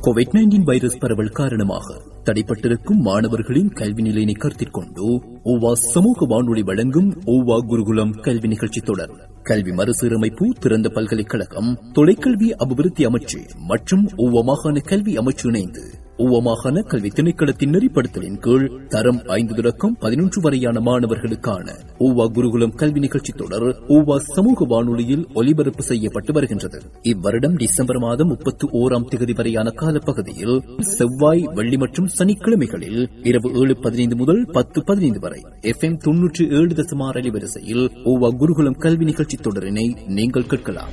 Covid nineteen virus பரவல் காரணமாக தடைப்பட்டிருக்கும் மாணவர்களின் கல்வி நிலையினை கருத்தில் கொண்டு ஓவா சமூக வானொலி வழங்கும் ஓவா குருகுலம் கல்வி நிகழ்ச்சி தொடர் கல்வி மறுசீரமைப்பு திறந்த பல்கலைக்கழகம் தொலைக்கல்வி அபிவிருத்தி அமைச்சு மற்றும் ஓவா மாகாண கல்வி அமைச்சு இணைந்து ஓவா மாகாண கல்வி திணைக்களத்தின் நெறிப்படுத்தலின் கீழ் தரம் ஐந்து தொடக்கம் பதினொன்று வரையான மாணவர்களுக்கான ஓவா குருகுலம் கல்வி நிகழ்ச்சி தொடர் ஓவா சமூக வானொலியில் ஒலிபரப்பு செய்யப்பட்டு வருகின்றது இவ்வருடம் டிசம்பர் மாதம் முப்பத்தி ஓராம் தேதி வரையான காலப்பகுதியில் செவ்வாய் வெள்ளி மற்றும் சனிக்கிழமைகளில் இரவு ஏழு பதினைந்து முதல் பத்து பதினைந்து வரை எஃப் எம் தொன்னூற்றி ஏழு தசமார் அலைவரிசையில் ஓவா குருகுலம் கல்வி நிகழ்ச்சி தொடரினை நீங்கள் கேட்கலாம்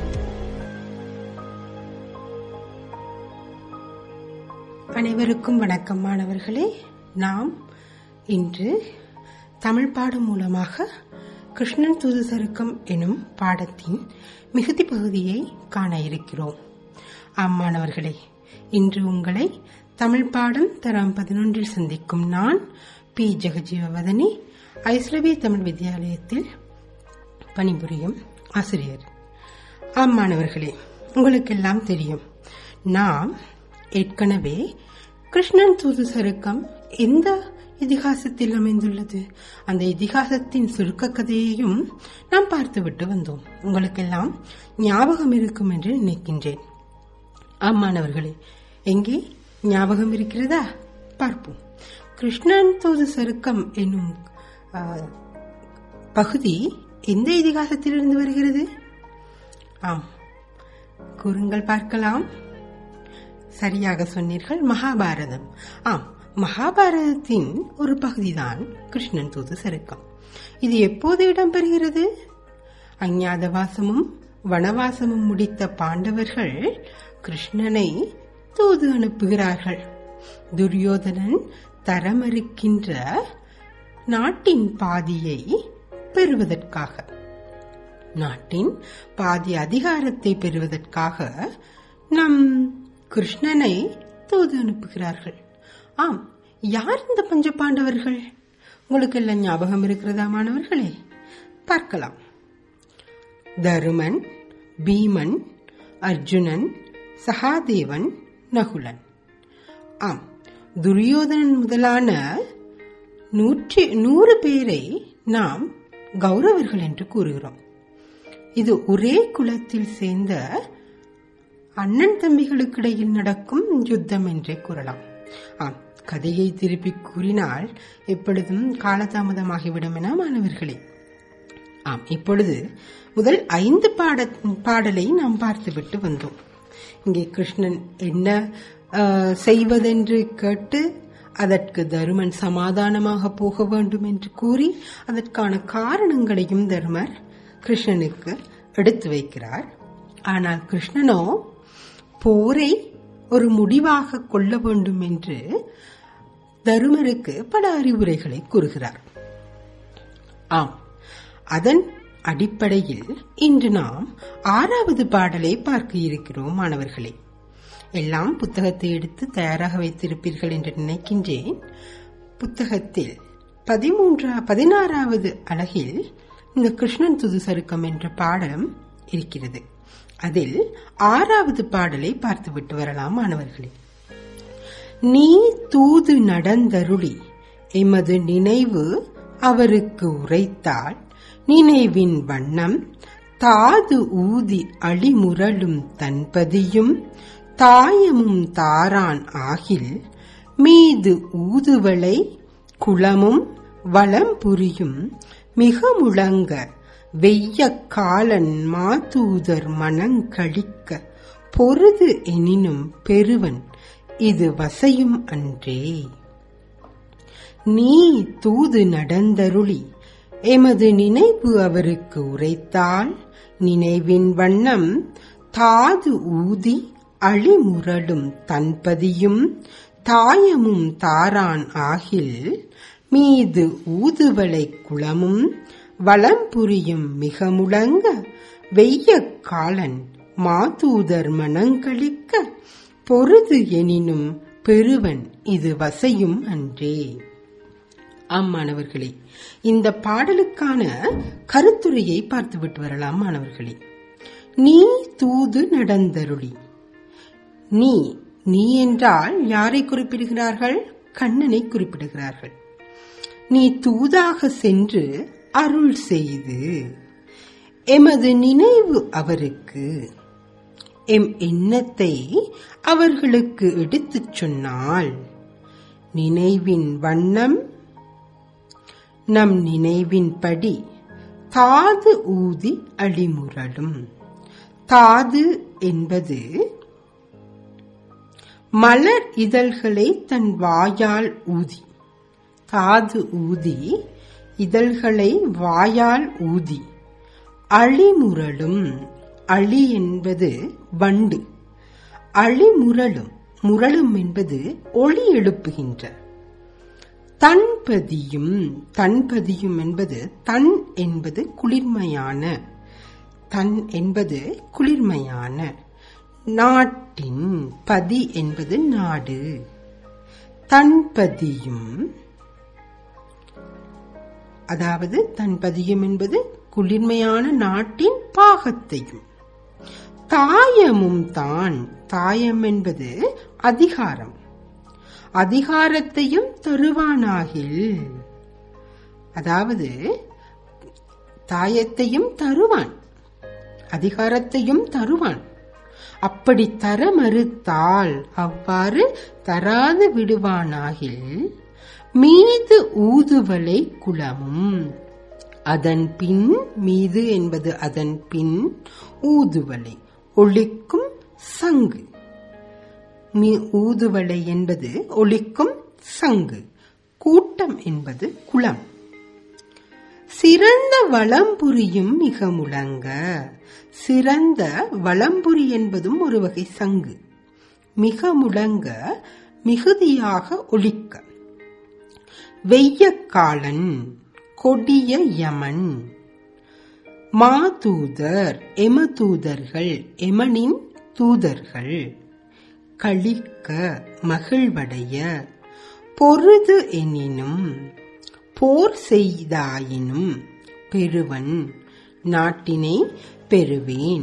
அனைவருக்கும் வணக்கம் மாணவர்களே நாம் இன்று தமிழ் பாடம் மூலமாக கிருஷ்ணன் தூது சருக்கம் எனும் பாடத்தின் மிகுதி பகுதியை காண இருக்கிறோம் ஆம் மாணவர்களே இன்று உங்களை தமிழ் பாடம் தரம் பதினொன்றில் சந்திக்கும் நான் பி ஜெகஜீவவதனி ஐஸ்லவி தமிழ் வித்யாலயத்தில் பணிபுரியும் ஆசிரியர் ஆம் மாணவர்களே உங்களுக்கெல்லாம் தெரியும் நாம் ஏற்கனவே கிருஷ்ணன் தூது சருக்கம் எந்த இதிகாசத்தில் அமைந்துள்ளது அந்த இதிகாசத்தின் சுருக்க கதையையும் நாம் பார்த்துவிட்டு வந்தோம் உங்களுக்கெல்லாம் ஞாபகம் இருக்கும் என்று நினைக்கின்றேன் ஆம் மாணவர்களே எங்கே ஞாபகம் இருக்கிறதா பார்ப்போம் கிருஷ்ணன் தூது சருக்கம் என்னும் ஆ, பகுதி எந்த இதிகாசத்திலிருந்து வருகிறது ஆம் கூறுங்கள் பார்க்கலாம் சரியாக சொன்னீர்கள் மகாபாரதம் ஆம் மகாபாரதத்தின் ஒரு பகுதிதான் கிருஷ்ணன் தூது சருக்கம் இது எப்போது இடம்பெறுகிறது அஞ்ஞாதவாசமும் வனவாசமும் முடித்த பாண்டவர்கள் கிருஷ்ணனை தூது அனுப்புகிறார்கள் துரியோதனன் தரமறுக்கின்ற நாட்டின் பாதியை பெறுவதற்காக நாட்டின் பாதி அதிகாரத்தை பெறுவதற்காக நம் கிருஷ்ணனை தூது அனுப்புகிறார்கள் ஆம் யார் இந்த பஞ்ச பாண்டவர்கள் உங்களுக்கு எல்லாம் ஞாபகம் இருக்கிறதா மாணவர்களே பார்க்கலாம் தருமன் பீமன் அர்ஜுனன் சகாதேவன் நகுலன் ஆம் துரியோதனன் முதலான நூற்றி நூறு பேரை நாம் கௌரவர்கள் என்று கூறுகிறோம் இது ஒரே குலத்தில் சேர்ந்த அண்ணன் தம்பிகளுக்கிடையில் நடக்கும் யுத்தம் என்றே கூறலாம் ஆம் கதையை திருப்பி கூறினால் எப்பொழுதும் காலதாமதமாகிவிடும் என மாணவர்களே ஆம் இப்பொழுது முதல் ஐந்து பாட பாடலை நாம் பார்த்துவிட்டு வந்தோம் இங்கே கிருஷ்ணன் என்ன ஆ, செய்வதென்று கேட்டு அதற்கு தருமன் சமாதானமாக போக வேண்டும் என்று கூறி அதற்கான காரணங்களையும் தருமர் கிருஷ்ணனுக்கு எடுத்து வைக்கிறார் ஆனால் கிருஷ்ணனோ போரை ஒரு முடிவாக கொள்ள வேண்டும் என்று தருமருக்கு பல அறிவுரைகளை கூறுகிறார் ஆம் அதன் அடிப்படையில் இன்று நாம் ஆறாவது பாடலை பார்க்க இருக்கிறோம் மாணவர்களே எல்லாம் புத்தகத்தை எடுத்து தயாராக வைத்திருப்பீர்கள் என்று நினைக்கின்றேன் புத்தகத்தில் பதிமூன்றா பதினாறாவது அலகில் இந்த கிருஷ்ணன் துது சருக்கம் என்ற பாடம் இருக்கிறது அதில் ஆறாவது பாடலை பார்த்துவிட்டு வரலாம் மாணவர்களே நீ தூது நடந்தருளி எமது நினைவு அவருக்கு உரைத்தால் நினைவின் வண்ணம் தாது ஊதி அழிமுரளும் தன்பதியும் தாயமும் தாரான் ஆகில் மீது ஊதுவளை குளமும் வளம் புரியும் மிக முழங்க வெய்ய காலன் மாதூதர் மனங்களிக்க பொருது எனினும் பெருவன் இது வசையும் அன்றே நீ தூது நடந்தருளி எமது நினைவு அவருக்கு உரைத்தால் நினைவின் வண்ணம் தாது ஊதி அழிமுரளும் தன்பதியும் தாயமும் தாரான் ஆகில் மீது ஊதுவளை குளமும் வளம் புரியும் மிக முழங்க வெய்ய காலன் மாதூதர் மனங்களிக்க பொருது எனினும் பெருவன் இது வசையும் அன்றே ஆம் மாணவர்களே இந்த பாடலுக்கான கருத்துரையை பார்த்துவிட்டு வரலாம் மாணவர்களே நீ தூது நடந்தருளி நீ நீ என்றால் யாரை குறிப்பிடுகிறார்கள் கண்ணனை குறிப்பிடுகிறார்கள் நீ தூதாக சென்று அருள் செய்து எமது நினைவு அவருக்கு எம் எண்ணத்தை அவர்களுக்கு எடுத்துச் சொன்னால் நினைவின் வண்ணம் நம் நினைவின்படி தாது ஊதி அடிமுரலும் தாது என்பது மலர் இதழ்களை தன் வாயால் ஊதி தாது ஊதி இதழ்களை வாயால் ஊதி அழிமுரலும் அழி என்பது வண்டு அழிமுரலும் முரளும் என்பது ஒளி எழுப்புகின்ற தன்பதியும் தன்பதியும் என்பது தன் என்பது குளிர்மையான தன் என்பது குளிர்மையான நாட்டின் பதி என்பது நாடு தன்பதியும் அதாவது தன்பதியும் என்பது குளிர்மையான நாட்டின் பாகத்தையும் தாயமும் தான் தாயம் என்பது அதிகாரம் அதிகாரத்தையும் தருவானாகில் அதாவது தாயத்தையும் தருவான் அதிகாரத்தையும் தருவான் அப்படி தர மறுத்தால் அவ்வாறு தராது விடுவானாகில் மீது ஊதுவலை குளமும் அதன் பின் மீது என்பது அதன் பின் ஊதுவலை ஒளிக்கும் சங்கு மீ- ஊதுவலை என்பது ஒலிக்கும் சங்கு கூட்டம் என்பது குளம் சிறந்த வளம்புரியும் மிக முழங்க சிறந்த வளம்புரி என்பதும் ஒரு வகை சங்கு மிக முழங்க மிகுதியாக ஒலிக்க வெய்யக்காலன் கொடிய யமன் மாதூதர் எமதூதர்கள் எமனின் தூதர்கள் களிக்க மகிழ்வடைய பொருது எனினும் போர் செய்தாயினும் பெறுவன் நாட்டினை பெறுவேன்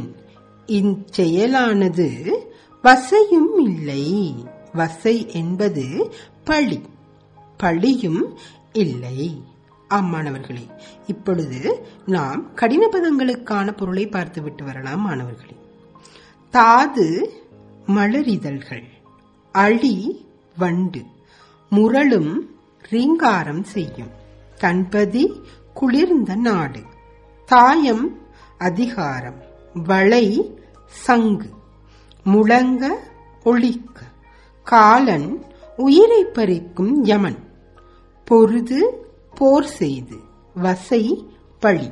இச்செயலானது வசையும் இல்லை வசை என்பது பழி பழியும் இல்லை ஆமாணவர்களே இப்பொழுது நாம் கடின பதங்களுக்கான பொருளை பார்த்துவிட்டு வரலாம் மாணவர்களே தாது மலரிதழ்கள் அழி வண்டு முரளும் ரீங்காரம் செய்யும் தன்பதி குளிர்ந்த நாடு தாயம் அதிகாரம் வளை சங்கு முழங்க ஒளிக்க காலன் உயிரை பறிக்கும் யமன் பொருது போர் செய்து வசை பழி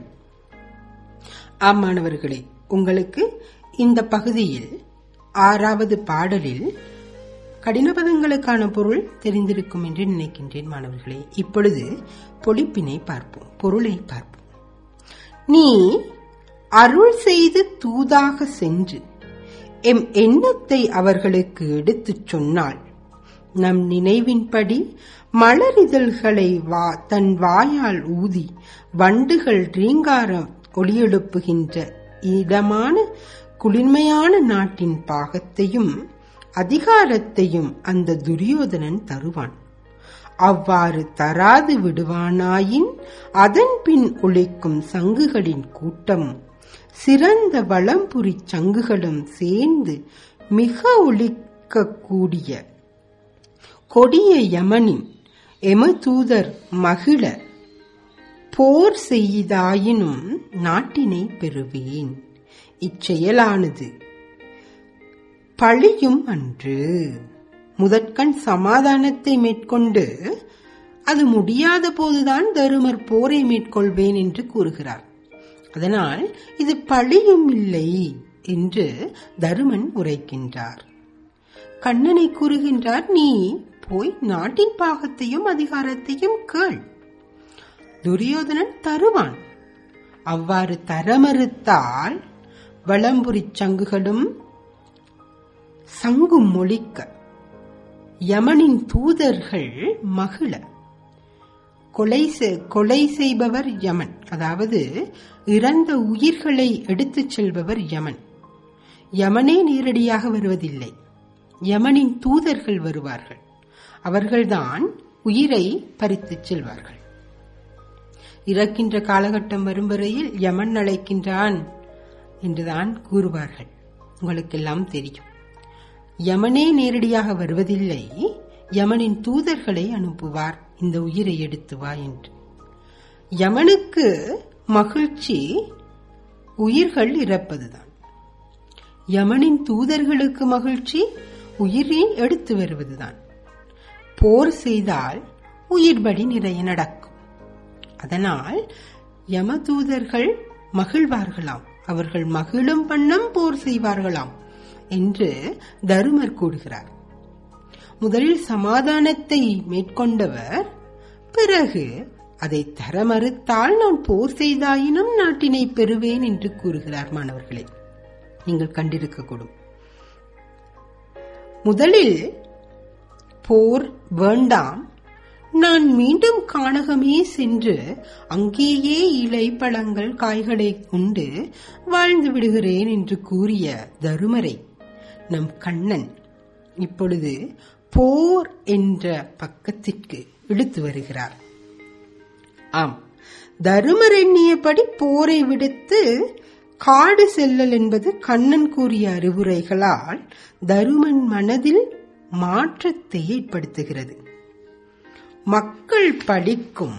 ஆமாணவர்களே உங்களுக்கு இந்த பகுதியில் ஆறாவது பாடலில் கடினபதங்களுக்கான பொருள் தெரிந்திருக்கும் என்று நினைக்கின்றேன் மாணவர்களே இப்பொழுது பொழிப்பினை பார்ப்போம் பொருளை பார்ப்போம் நீ அருள் செய்து தூதாக சென்று எம் எண்ணத்தை அவர்களுக்கு எடுத்துச் சொன்னால் நம் நினைவின்படி மலரிதழ்களை வா தன் வாயால் ஊதி வண்டுகள் ரீங்காரம் ஒளியெழுப்புகின்ற இதமான குளிர்மையான நாட்டின் பாகத்தையும் அதிகாரத்தையும் அந்த துரியோதனன் தருவான் அவ்வாறு தராது விடுவானாயின் அதன் பின் ஒழிக்கும் சங்குகளின் கூட்டம் சிறந்த வளம்புரி சங்குகளும் சேர்ந்து மிக ஒழிக்கக்கூடிய கொடிய யமனின் எமதூதர் மகிழ போர் செய்தாயினும் நாட்டினை பெறுவேன் இச்செயலானது பழியும் அன்று முதற்கண் சமாதானத்தை மேற்கொண்டு அது முடியாத போதுதான் தருமர் போரை மேற்கொள்வேன் என்று கூறுகிறார் அதனால் இது பழியும் இல்லை என்று தருமன் உரைக்கின்றார் கண்ணனை கூறுகின்றார் நீ போய் நாட்டின் பாகத்தையும் அதிகாரத்தையும் கேள் துரியோதனன் தருவான் அவ்வாறு தர மறுத்தால் வளம்புரிச் சங்குகளும் சங்கும் மொழிக்க யமனின் தூதர்கள் மகிழ கொலை செ- கொலை செய்பவர் யமன் அதாவது இறந்த உயிர்களை எடுத்துச் செல்பவர் யமன் யமனே நேரடியாக வருவதில்லை யமனின் தூதர்கள் வருவார்கள் அவர்கள்தான் உயிரை பறித்துச் செல்வார்கள் இறக்கின்ற காலகட்டம் வரும் வரையில் யமன் அழைக்கின்றான் என்றுதான் கூறுவார்கள் உங்களுக்கெல்லாம் தெரியும் யமனே நேரடியாக வருவதில்லை யமனின் தூதர்களை அனுப்புவார் இந்த உயிரை எடுத்து வா என்று யமனுக்கு மகிழ்ச்சி உயிர்கள் இறப்பதுதான் யமனின் தூதர்களுக்கு மகிழ்ச்சி உயிரை எடுத்து வருவதுதான் போர் செய்தால் உயிர்படி நிறைய நடக்கும் அதனால் யமதூதர்கள் மகிழ்வார்களாம் அவர்கள் மகிழும் வண்ணம் போர் செய்வார்களாம் என்று தருமர் கூறுகிறார் முதலில் சமாதானத்தை மேற்கொண்டவர் பிறகு அதை தர மறுத்தால் நான் போர் செய்தாயினும் நாட்டினை பெறுவேன் என்று கூறுகிறார் மாணவர்களே நீங்கள் கண்டிருக்கக்கூடும் முதலில் போர் வேண்டாம் நான் மீண்டும் கானகமே சென்று அங்கேயே இலை பழங்கள் காய்களை உண்டு வாழ்ந்து விடுகிறேன் என்று கூறிய தருமரை நம் கண்ணன் இப்பொழுது போர் என்ற பக்கத்திற்கு இழுத்து வருகிறார் ஆம் தருமர் எண்ணியபடி போரை விடுத்து காடு செல்லல் என்பது கண்ணன் கூறிய அறிவுரைகளால் தருமன் மனதில் மாற்றத்தை ஏற்படுத்துகிறது மக்கள் படிக்கும்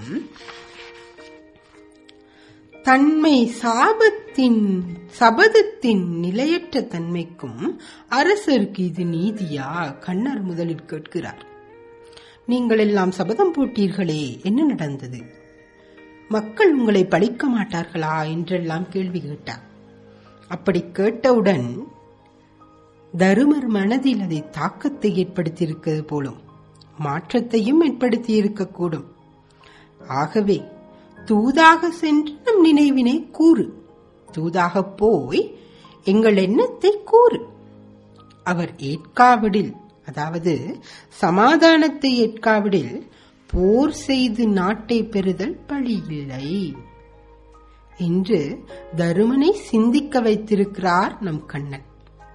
தன்மை சாபத்தின் சபதத்தின் நிலையற்ற தன்மைக்கும் அரசருக்கு இது நீதியா கண்ணர் முதலில் கேட்கிறார் நீங்கள் எல்லாம் சபதம் போட்டீர்களே என்ன நடந்தது மக்கள் உங்களை பழிக்க மாட்டார்களா என்றெல்லாம் கேள்வி கேட்டார் அப்படி கேட்டவுடன் தருமர் மனதில் அதை தாக்கத்தை ஏற்படுத்தியிருக்கிறது போலும் மாற்றத்தையும் ஏற்படுத்தி இருக்கக்கூடும் ஆகவே தூதாக சென்று நம் நினைவினை கூறு தூதாக போய் எங்கள் எண்ணத்தை கூறு அவர் ஏற்காவிடில் அதாவது சமாதானத்தை ஏற்காவிடில் போர் செய்து நாட்டை பெறுதல் பழியில்லை என்று தருமனை சிந்திக்க வைத்திருக்கிறார் நம் கண்ணன்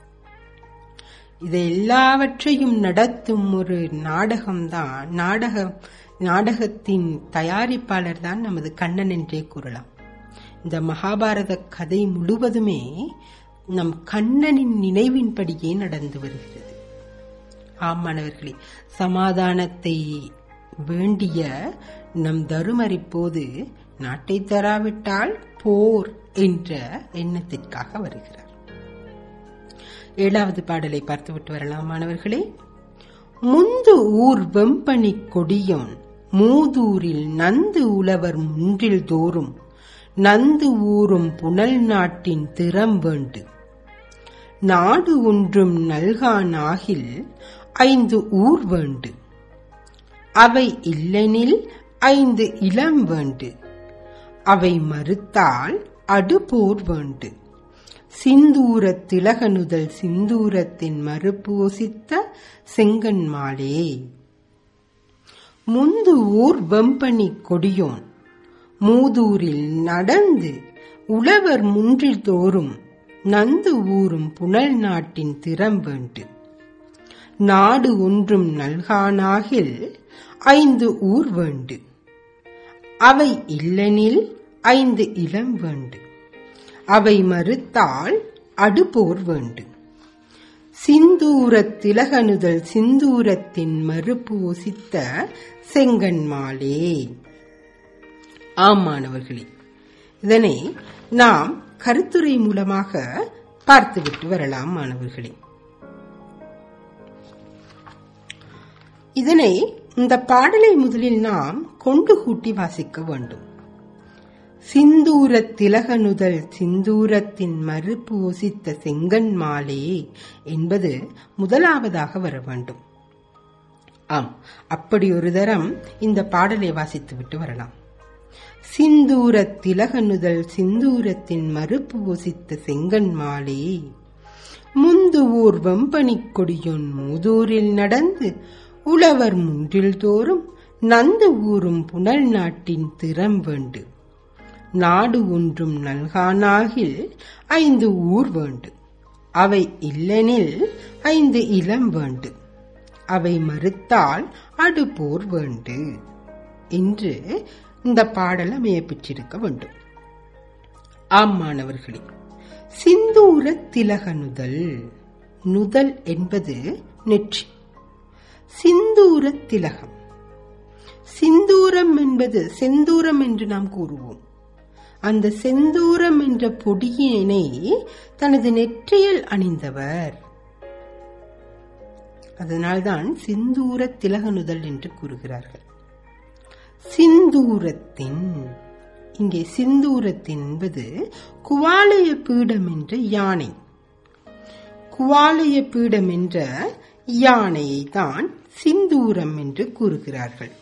இதை எல்லாவற்றையும் நடத்தும் ஒரு நாடகம்தான் நாடகம் நாடகத்தின் தயாரிப்பாளர் தான் நமது கண்ணன் என்றே கூறலாம் இந்த மகாபாரத கதை முழுவதுமே நம் கண்ணனின் நினைவின்படியே நடந்து வருகிறது ஆமானவர்களே சமாதானத்தை வேண்டிய நம் தருமர் இப்போது நாட்டை தராவிட்டால் போர் என்ற எண்ணத்திற்காக வருகிறார் ஏழாவது பாடலை பார்த்துவிட்டு வரலாம் மாணவர்களே முந்து ஊர் வெம்பனி கொடியோன் மூதூரில் நந்து உழவர் முன்றில் தோறும் நந்து ஊரும் புனல் நாட்டின் திறம் வேண்டு நாடு ஒன்றும் நல்கான் ஆகில் ஐந்து ஊர் வேண்டு அவை இல்லெனில் ஐந்து இளம் வேண்டு அவை மறுத்தால் அடுபோர் வேண்டு சிந்தூர திலகனுதல் சிந்தூரத்தின் மறுபூசித்த செங்கன்மாலே முந்து ஊர் வெம்பனி கொடியோன் மூதூரில் நடந்து உழவர் முன்றில் தோறும் நந்து ஊரும் புனல் நாட்டின் திறம் வேண்டு நாடு ஒன்றும் நல்கானாகில் ஐந்து ஊர் வேண்டு அவை இல்லெனில் ஐந்து இளம் வேண்டு அவை மறுத்தால் அடுபோர் வேண்டு சிந்தூர திலகனுதல் சிந்தூரத்தின் மறுபூசித்த செங்கன்மாலே ஆம் மாணவர்களே இதனை நாம் கருத்துரை மூலமாக பார்த்துவிட்டு வரலாம் மாணவர்களே இதனை இந்த பாடலை முதலில் நாம் கொண்டு கூட்டி வாசிக்க வேண்டும் சிந்தூர திலகனுதல் சிந்தூரத்தின் மறுப்பு ஒசித்த செங்கன் மாலே என்பது முதலாவதாக வர வேண்டும் ஆம் அப்படி ஒரு தரம் இந்த பாடலை வாசித்துவிட்டு வரலாம் சிந்தூர திலகனுதல் சிந்தூரத்தின் மறுப்பு ஒசித்த செங்கன் மாலே முந்து ஊர் வெம்பனிக் கொடியோன் மூதூரில் நடந்து உழவர் முன்றில் தோறும் நந்து ஊரும் புனல் நாட்டின் திறம் வேண்டு நாடு ஒன்றும் நல்கானாகில் ஐந்து ஊர் வேண்டு அவை இல்லெனில் ஐந்து இளம் வேண்டு அவை மறுத்தால் அடுபோர் வேண்டு என்று இந்த பாடல் அமைய பெற்றிருக்க வேண்டும் ஆம் மாணவர்களே சிந்தூர திலக நுதல் நுதல் என்பது நெற்றி சிந்தூர திலகம் சிந்தூரம் என்பது செந்தூரம் என்று நாம் கூறுவோம் அந்த செந்தூரம் என்ற பொடியினை தனது நெற்றியில் அணிந்தவர் அதனால்தான் சிந்தூர திலகனுதல் என்று கூறுகிறார்கள் சிந்தூரத்தின் இங்கே சிந்தூரத்தின் என்பது குவாலய பீடம் என்ற யானை குவாலய பீடம் என்ற யானையை தான் சிந்தூரம் என்று கூறுகிறார்கள்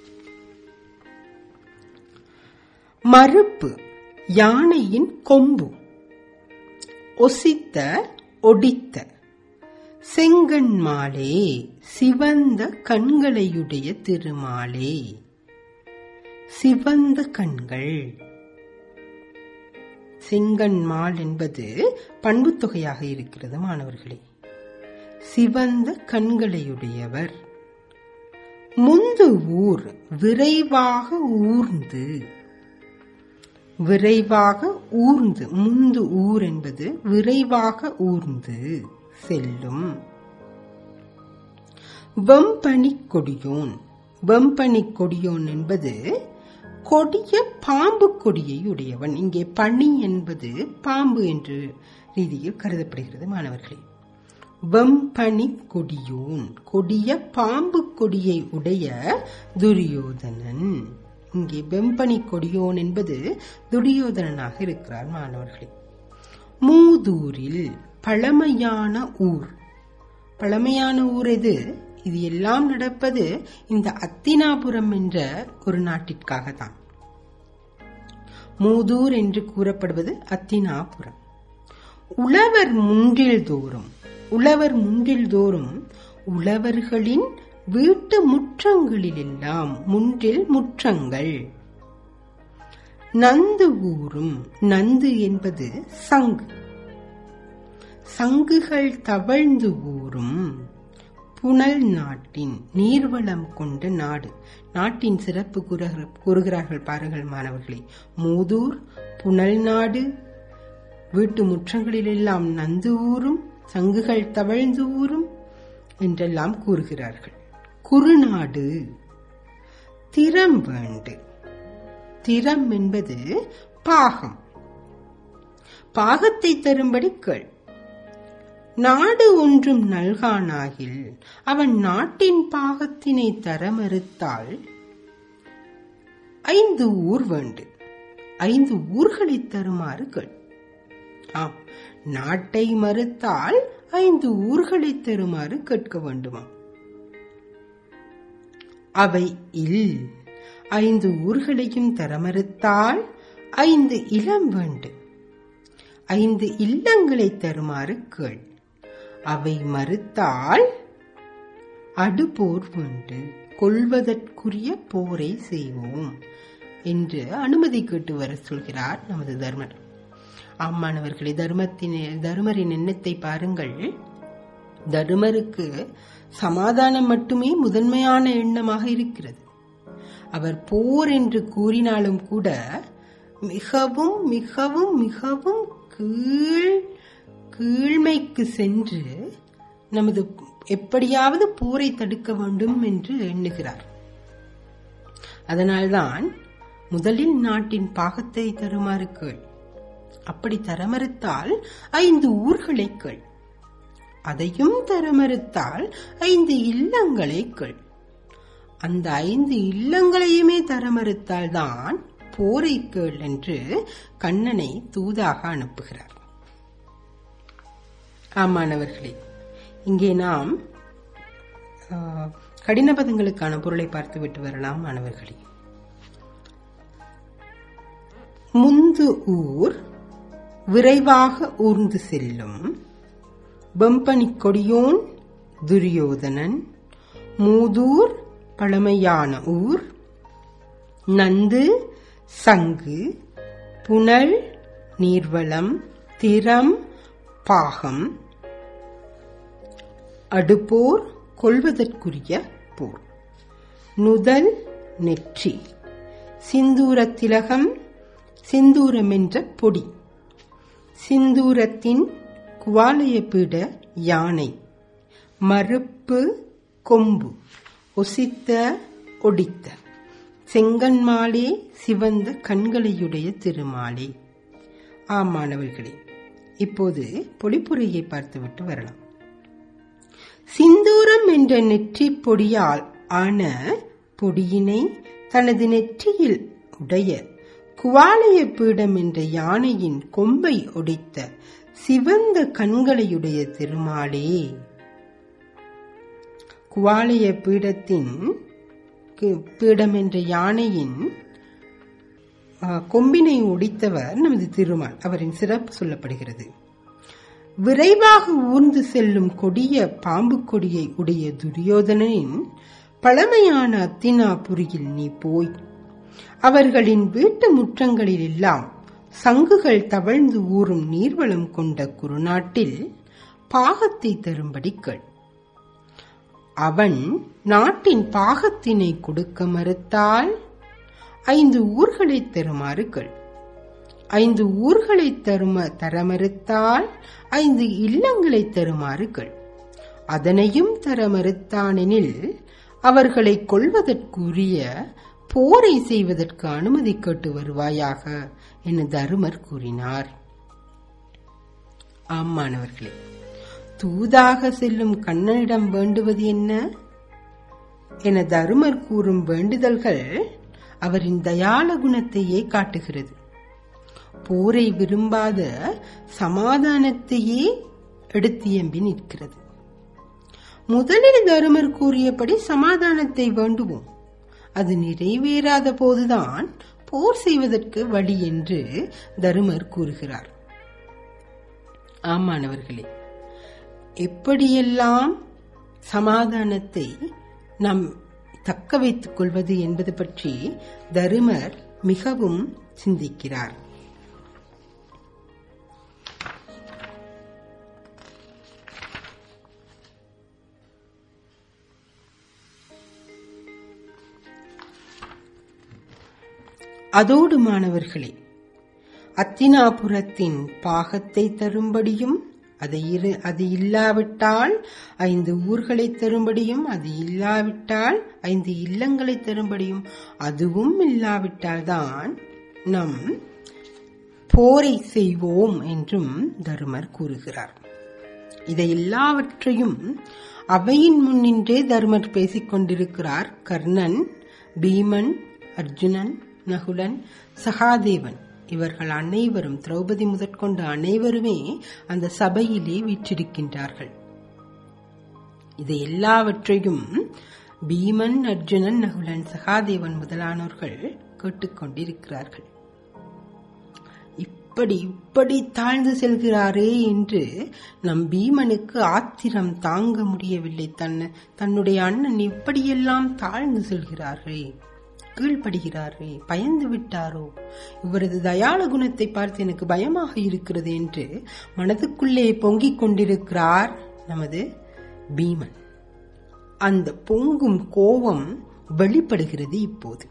மறுப்பு யானையின் கொம்பு ஒசித்த ஒடித்த செங்கண் மாலே சிவந்த கண்களையுடைய திருமாலே சிவந்த கண்கள் செங்கண்மால் என்பது பண்புத்தொகையாக இருக்கிறது மாணவர்களே சிவந்த கண்களையுடையவர் முந்து ஊர் விரைவாக ஊர்ந்து விரைவாக ஊர்ந்து முந்து ஊர் என்பது விரைவாக ஊர்ந்து செல்லும் வெம்பனி கொடியோன் வெம்பனி கொடியோன் என்பது கொடிய பாம்பு கொடியை உடையவன் இங்கே பனி என்பது பாம்பு என்று ரீதியில் கருதப்படுகிறது மாணவர்களே வெம்பனி கொடியோன் கொடிய பாம்பு கொடியை உடைய துரியோதனன் இங்கே வெம்பனி கொடியோன் என்பது துரியோதனனாக இருக்கிறார் மாணவர்களே மூதூரில் பழமையான ஊர் பழமையான ஊர் எது இது எல்லாம் நடப்பது இந்த அத்தினாபுரம் என்ற ஒரு நாட்டிற்காக தான் மூதூர் என்று கூறப்படுவது அத்தினாபுரம் உழவர் முன்றில் தோறும் உழவர் முன்றில் தோறும் உழவர்களின் வீட்டு முற்றங்களிலெல்லாம் முன்றில் முற்றங்கள் நந்து ஊரும் நந்து என்பது சங்கு சங்குகள் தவழ்ந்து ஊறும் புனல் நாட்டின் நீர்வளம் கொண்ட நாடு நாட்டின் சிறப்பு கூறுகிறார்கள் பாருங்கள் மாணவர்களே மூதூர் புனல் நாடு வீட்டு முற்றங்களிலெல்லாம் நந்து ஊறும் சங்குகள் தவழ்ந்து ஊறும் என்றெல்லாம் கூறுகிறார்கள் குறுநாடு திறம் வேண்டு திறம் என்பது பாகம் பாகத்தை தரும்படி கேள் நாடு ஒன்றும் நல்கானாகில் அவன் நாட்டின் பாகத்தினை தர மறுத்தால் ஐந்து ஊர் வேண்டு ஐந்து ஊர்களை தருமாறு கேள் ஆம் நாட்டை மறுத்தால் ஐந்து ஊர்களை தருமாறு கேட்க வேண்டுமா அவை இல் ஐந்து ஊர்களையும் தர மறுத்தால் ஐந்து இளம் வேண்டு ஐந்து இல்லங்களை தருமாறு கேள் அவை மறுத்தால் அடுபோர் வேண்டு கொள்வதற்குரிய போரை செய்வோம் என்று அனுமதி கேட்டு வர சொல்கிறார் நமது தர்மர் ஆமானவர்களே தர்மத்தின் தருமரின் எண்ணத்தை பாருங்கள் தருமருக்கு சமாதானம் மட்டுமே முதன்மையான எண்ணமாக இருக்கிறது அவர் போர் என்று கூறினாலும் கூட மிகவும் மிகவும் மிகவும் கீழ் கீழ்மைக்கு சென்று நமது எப்படியாவது போரை தடுக்க வேண்டும் என்று எண்ணுகிறார் அதனால்தான் முதலில் நாட்டின் பாகத்தை தருமாறு கேள் அப்படி தர மறுத்தால் ஐந்து ஊர்களை கேள் அதையும் தர மறுத்தால் ஐந்து இல்லங்களை கேள் அந்த ஐந்து இல்லங்களையுமே தர மறுத்தால் தான் போரை கேள் என்று கண்ணனை தூதாக அனுப்புகிறார் ஆமானவர்களே இங்கே நாம் கடின பதங்களுக்கான பொருளை பார்த்துவிட்டு வரலாம் மாணவர்களே முந்து ஊர் விரைவாக ஊர்ந்து செல்லும் வெம்பனி கொடியோன் துரியோதனன் மூதூர் பழமையான ஊர் நந்து சங்கு புனல் நீர்வளம் திறம் பாகம் அடுப்போர் கொள்வதற்குரிய போர் நுதல் நெற்றி சிந்தூர திலகம் சிந்தூரம் என்ற பொடி சிந்தூரத்தின் குவாலயபீட யானை மறுப்பு கொம்பு ஒசித்த ஒடித்த செங்கன்மாலே சிவந்த கண்களையுடைய திருமாலே ஆம் மாணவர்களே இப்போது பொழிப்புரையை பார்த்துவிட்டு வரலாம் சிந்தூரம் என்ற நெற்றி பொடியால் ஆன பொடியினை தனது நெற்றியில் உடைய குவாலய பீடம் என்ற யானையின் கொம்பை ஒடித்த சிவந்த கண்களையுடைய திருமாலே குவாலய பீடத்தின் பீடம் என்ற யானையின் கொம்பினை ஒடித்தவர் நமது திருமால் அவரின் சிறப்பு சொல்லப்படுகிறது விரைவாக ஊர்ந்து செல்லும் கொடிய பாம்பு கொடியை உடைய துரியோதனனின் பழமையான அத்தினாபுரியில் நீ போய் அவர்களின் வீட்டு முற்றங்களில் எல்லாம் சங்குகள் தவழ்ந்து ஊறும் நீர்வளம் கொண்ட குறுநாட்டில் பாகத்தை தரும்படி கேள் அவன் நாட்டின் பாகத்தினை கொடுக்க மறுத்தால் ஐந்து ஊர்களை தருமாறு கேள் ஐந்து ஊர்களை தரும தர மறுத்தால் ஐந்து இல்லங்களை தருமாறு கேள் அதனையும் தர மறுத்தானெனில் அவர்களை கொள்வதற்குரிய போரை செய்வதற்கு அனுமதி கேட்டு வருவாயாக என தருமர் கூறினார் ஆமானவர்களே தூதாக செல்லும் கண்ணனிடம் வேண்டுவது என்ன என தருமர் கூறும் வேண்டுதல்கள் அவரின் தயால குணத்தையே காட்டுகிறது போரை விரும்பாத சமாதானத்தையே எடுத்தியம்பி நிற்கிறது முதலில் தருமர் கூறியபடி சமாதானத்தை வேண்டுவோம் அது நிறைவேறாத போதுதான் போர் செய்வதற்கு வழி என்று தருமர் கூறுகிறார் ஆமானவர்களே எப்படியெல்லாம் சமாதானத்தை நாம் தக்க வைத்துக் கொள்வது என்பது பற்றி தருமர் மிகவும் சிந்திக்கிறார் அதோடு மாணவர்களே அத்தினாபுரத்தின் பாகத்தை தரும்படியும் அது இரு அது இல்லாவிட்டால் ஐந்து ஊர்களை தரும்படியும் அது இல்லாவிட்டால் ஐந்து இல்லங்களை தரும்படியும் அதுவும் இல்லாவிட்டால் தான் நம் போரை செய்வோம் என்றும் தருமர் கூறுகிறார் இதை எல்லாவற்றையும் அவையின் முன்னின்றே தருமர் பேசிக் கொண்டிருக்கிறார் கர்ணன் பீமன் அர்ஜுனன் நகுலன் சகாதேவன் இவர்கள் அனைவரும் திரௌபதி முதற்கொண்டு அனைவருமே அந்த சபையிலே வீற்றிருக்கின்றார்கள் இதை எல்லாவற்றையும் பீமன் அர்ஜுனன் நகுலன் சகாதேவன் முதலானோர்கள் கேட்டுக்கொண்டிருக்கிறார்கள் இப்படி இப்படி தாழ்ந்து செல்கிறாரே என்று நம் பீமனுக்கு ஆத்திரம் தாங்க முடியவில்லை தன்னை தன்னுடைய அண்ணன் இப்படியெல்லாம் தாழ்ந்து செல்கிறாரே கீழ்ப்படுகிறாரே பயந்து விட்டாரோ இவரது தயாள குணத்தை பார்த்து எனக்கு பயமாக இருக்கிறது என்று மனதுக்குள்ளே பொங்கிக் கொண்டிருக்கிறார் நமது பீமன் அந்த பொங்கும் கோபம் வெளிப்படுகிறது இப்போது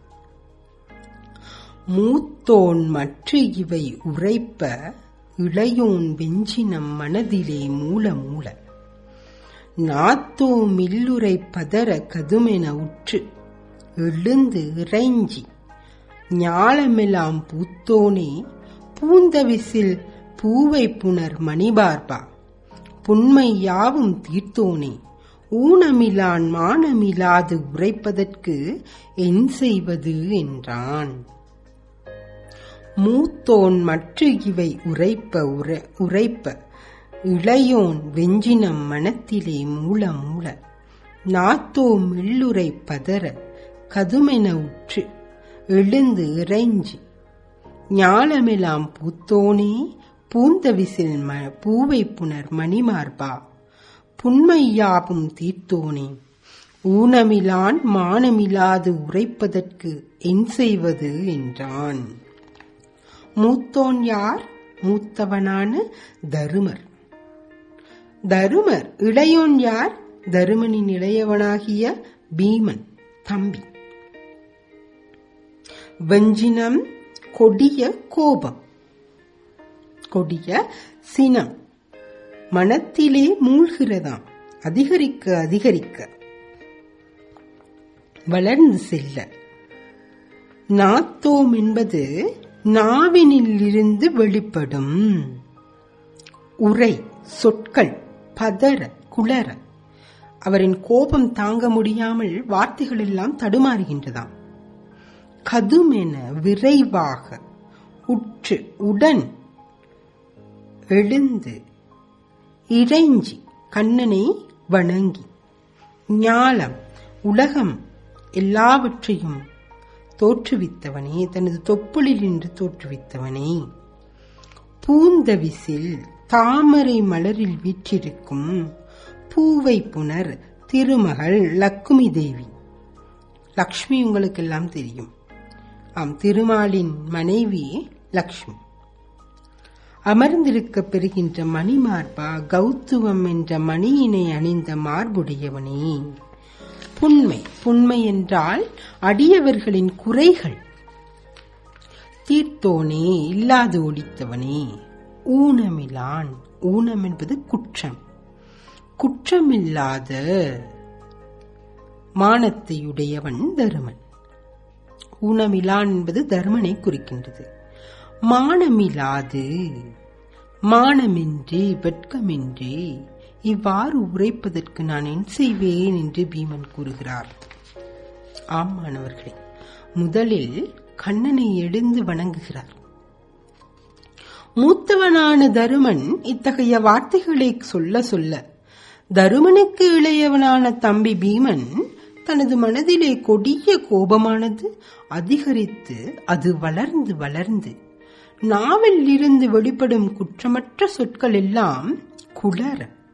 மூத்தோன் மற்ற இவை உரைப்ப இளையோன் வெஞ்சினம் மனதிலே மூல மூல நாத்தோ மில்லுரை பதற கதுமென உற்று எழுந்து இறைஞ்சி ஞாலமெல்லாம் பூத்தோனே பூந்தவிசில் பூவை புனர் மணிபார்பா புண்மை யாவும் தீர்த்தோனே ஊனமிலான் மானமிலாது உரைப்பதற்கு என் செய்வது என்றான் மூத்தோன் மற்ற இவை உரைப்ப உரைப்ப இளையோன் வெஞ்சினம் மனத்திலே மூல மூல நாத்தோ மில்லுரை பதற கதுமென உற்று எழுந்து இறைஞ்சி ஞாலமெல்லாம் பூத்தோனே பூந்தவிசில் ம பூவை புனர் மணிமார்பா புண்மையாவும் தீர்த்தோனே ஊனமிலான் மானமிலாது உரைப்பதற்கு என் செய்வது என்றான் மூத்தோன் யார் மூத்தவனான தருமர் தருமர் இளையோன் யார் தருமனின் இளையவனாகிய பீமன் தம்பி வஞ்சினம் கொடிய கோபம் கொடிய சினம் மனத்திலே மூழ்கிறதாம் அதிகரிக்க அதிகரிக்க வளர்ந்து செல்ல நாத்தோம் என்பது நாவினிலிருந்து வெளிப்படும் உரை சொற்கள் பதற குளற அவரின் கோபம் தாங்க முடியாமல் வார்த்தைகள் எல்லாம் தடுமாறுகின்றதாம் கதுமென விரைவாக உற்று உடன் எழுந்து இறைஞ்சி கண்ணனை வணங்கி ஞாலம் உலகம் எல்லாவற்றையும் தோற்றுவித்தவனே தனது தொப்புளில் நின்று தோற்றுவித்தவனே பூந்தவிசில் தாமரை மலரில் வீற்றிருக்கும் பூவை புனர் திருமகள் லக்குமி தேவி லக்ஷ்மி உங்களுக்கு எல்லாம் தெரியும் ஆம் திருமாலின் மனைவி லக்ஷ்மி அமர்ந்திருக்க பெறுகின்ற மணிமார்பா கௌத்துவம் என்ற மணியினை அணிந்த மார்புடையவனே புண்மை புண்மை என்றால் அடியவர்களின் குறைகள் தீர்த்தோனே இல்லாது ஒழித்தவனே ஊனமிலான் ஊனம் என்பது குற்றம் குற்றமில்லாத மானத்தையுடையவன் தருமன் ஊனமிலான் என்பது தர்மனை குறிக்கின்றது மானமில்லாது மானமின்றி வெட்கமின்றி இவ்வாறு உரைப்பதற்கு நான் என் செய்வேன் என்று பீமன் கூறுகிறார் ஆம் மாணவர்களே முதலில் கண்ணனை எழுந்து வணங்குகிறார் மூத்தவனான தருமன் இத்தகைய வார்த்தைகளை சொல்ல சொல்ல தருமனுக்கு இளையவனான தம்பி பீமன் தனது மனதிலே கொடிய கோபமானது அதிகரித்து அது வளர்ந்து வளர்ந்து நாவில் இருந்து வெளிப்படும் குற்றமற்ற சொற்கள் எல்லாம் குளற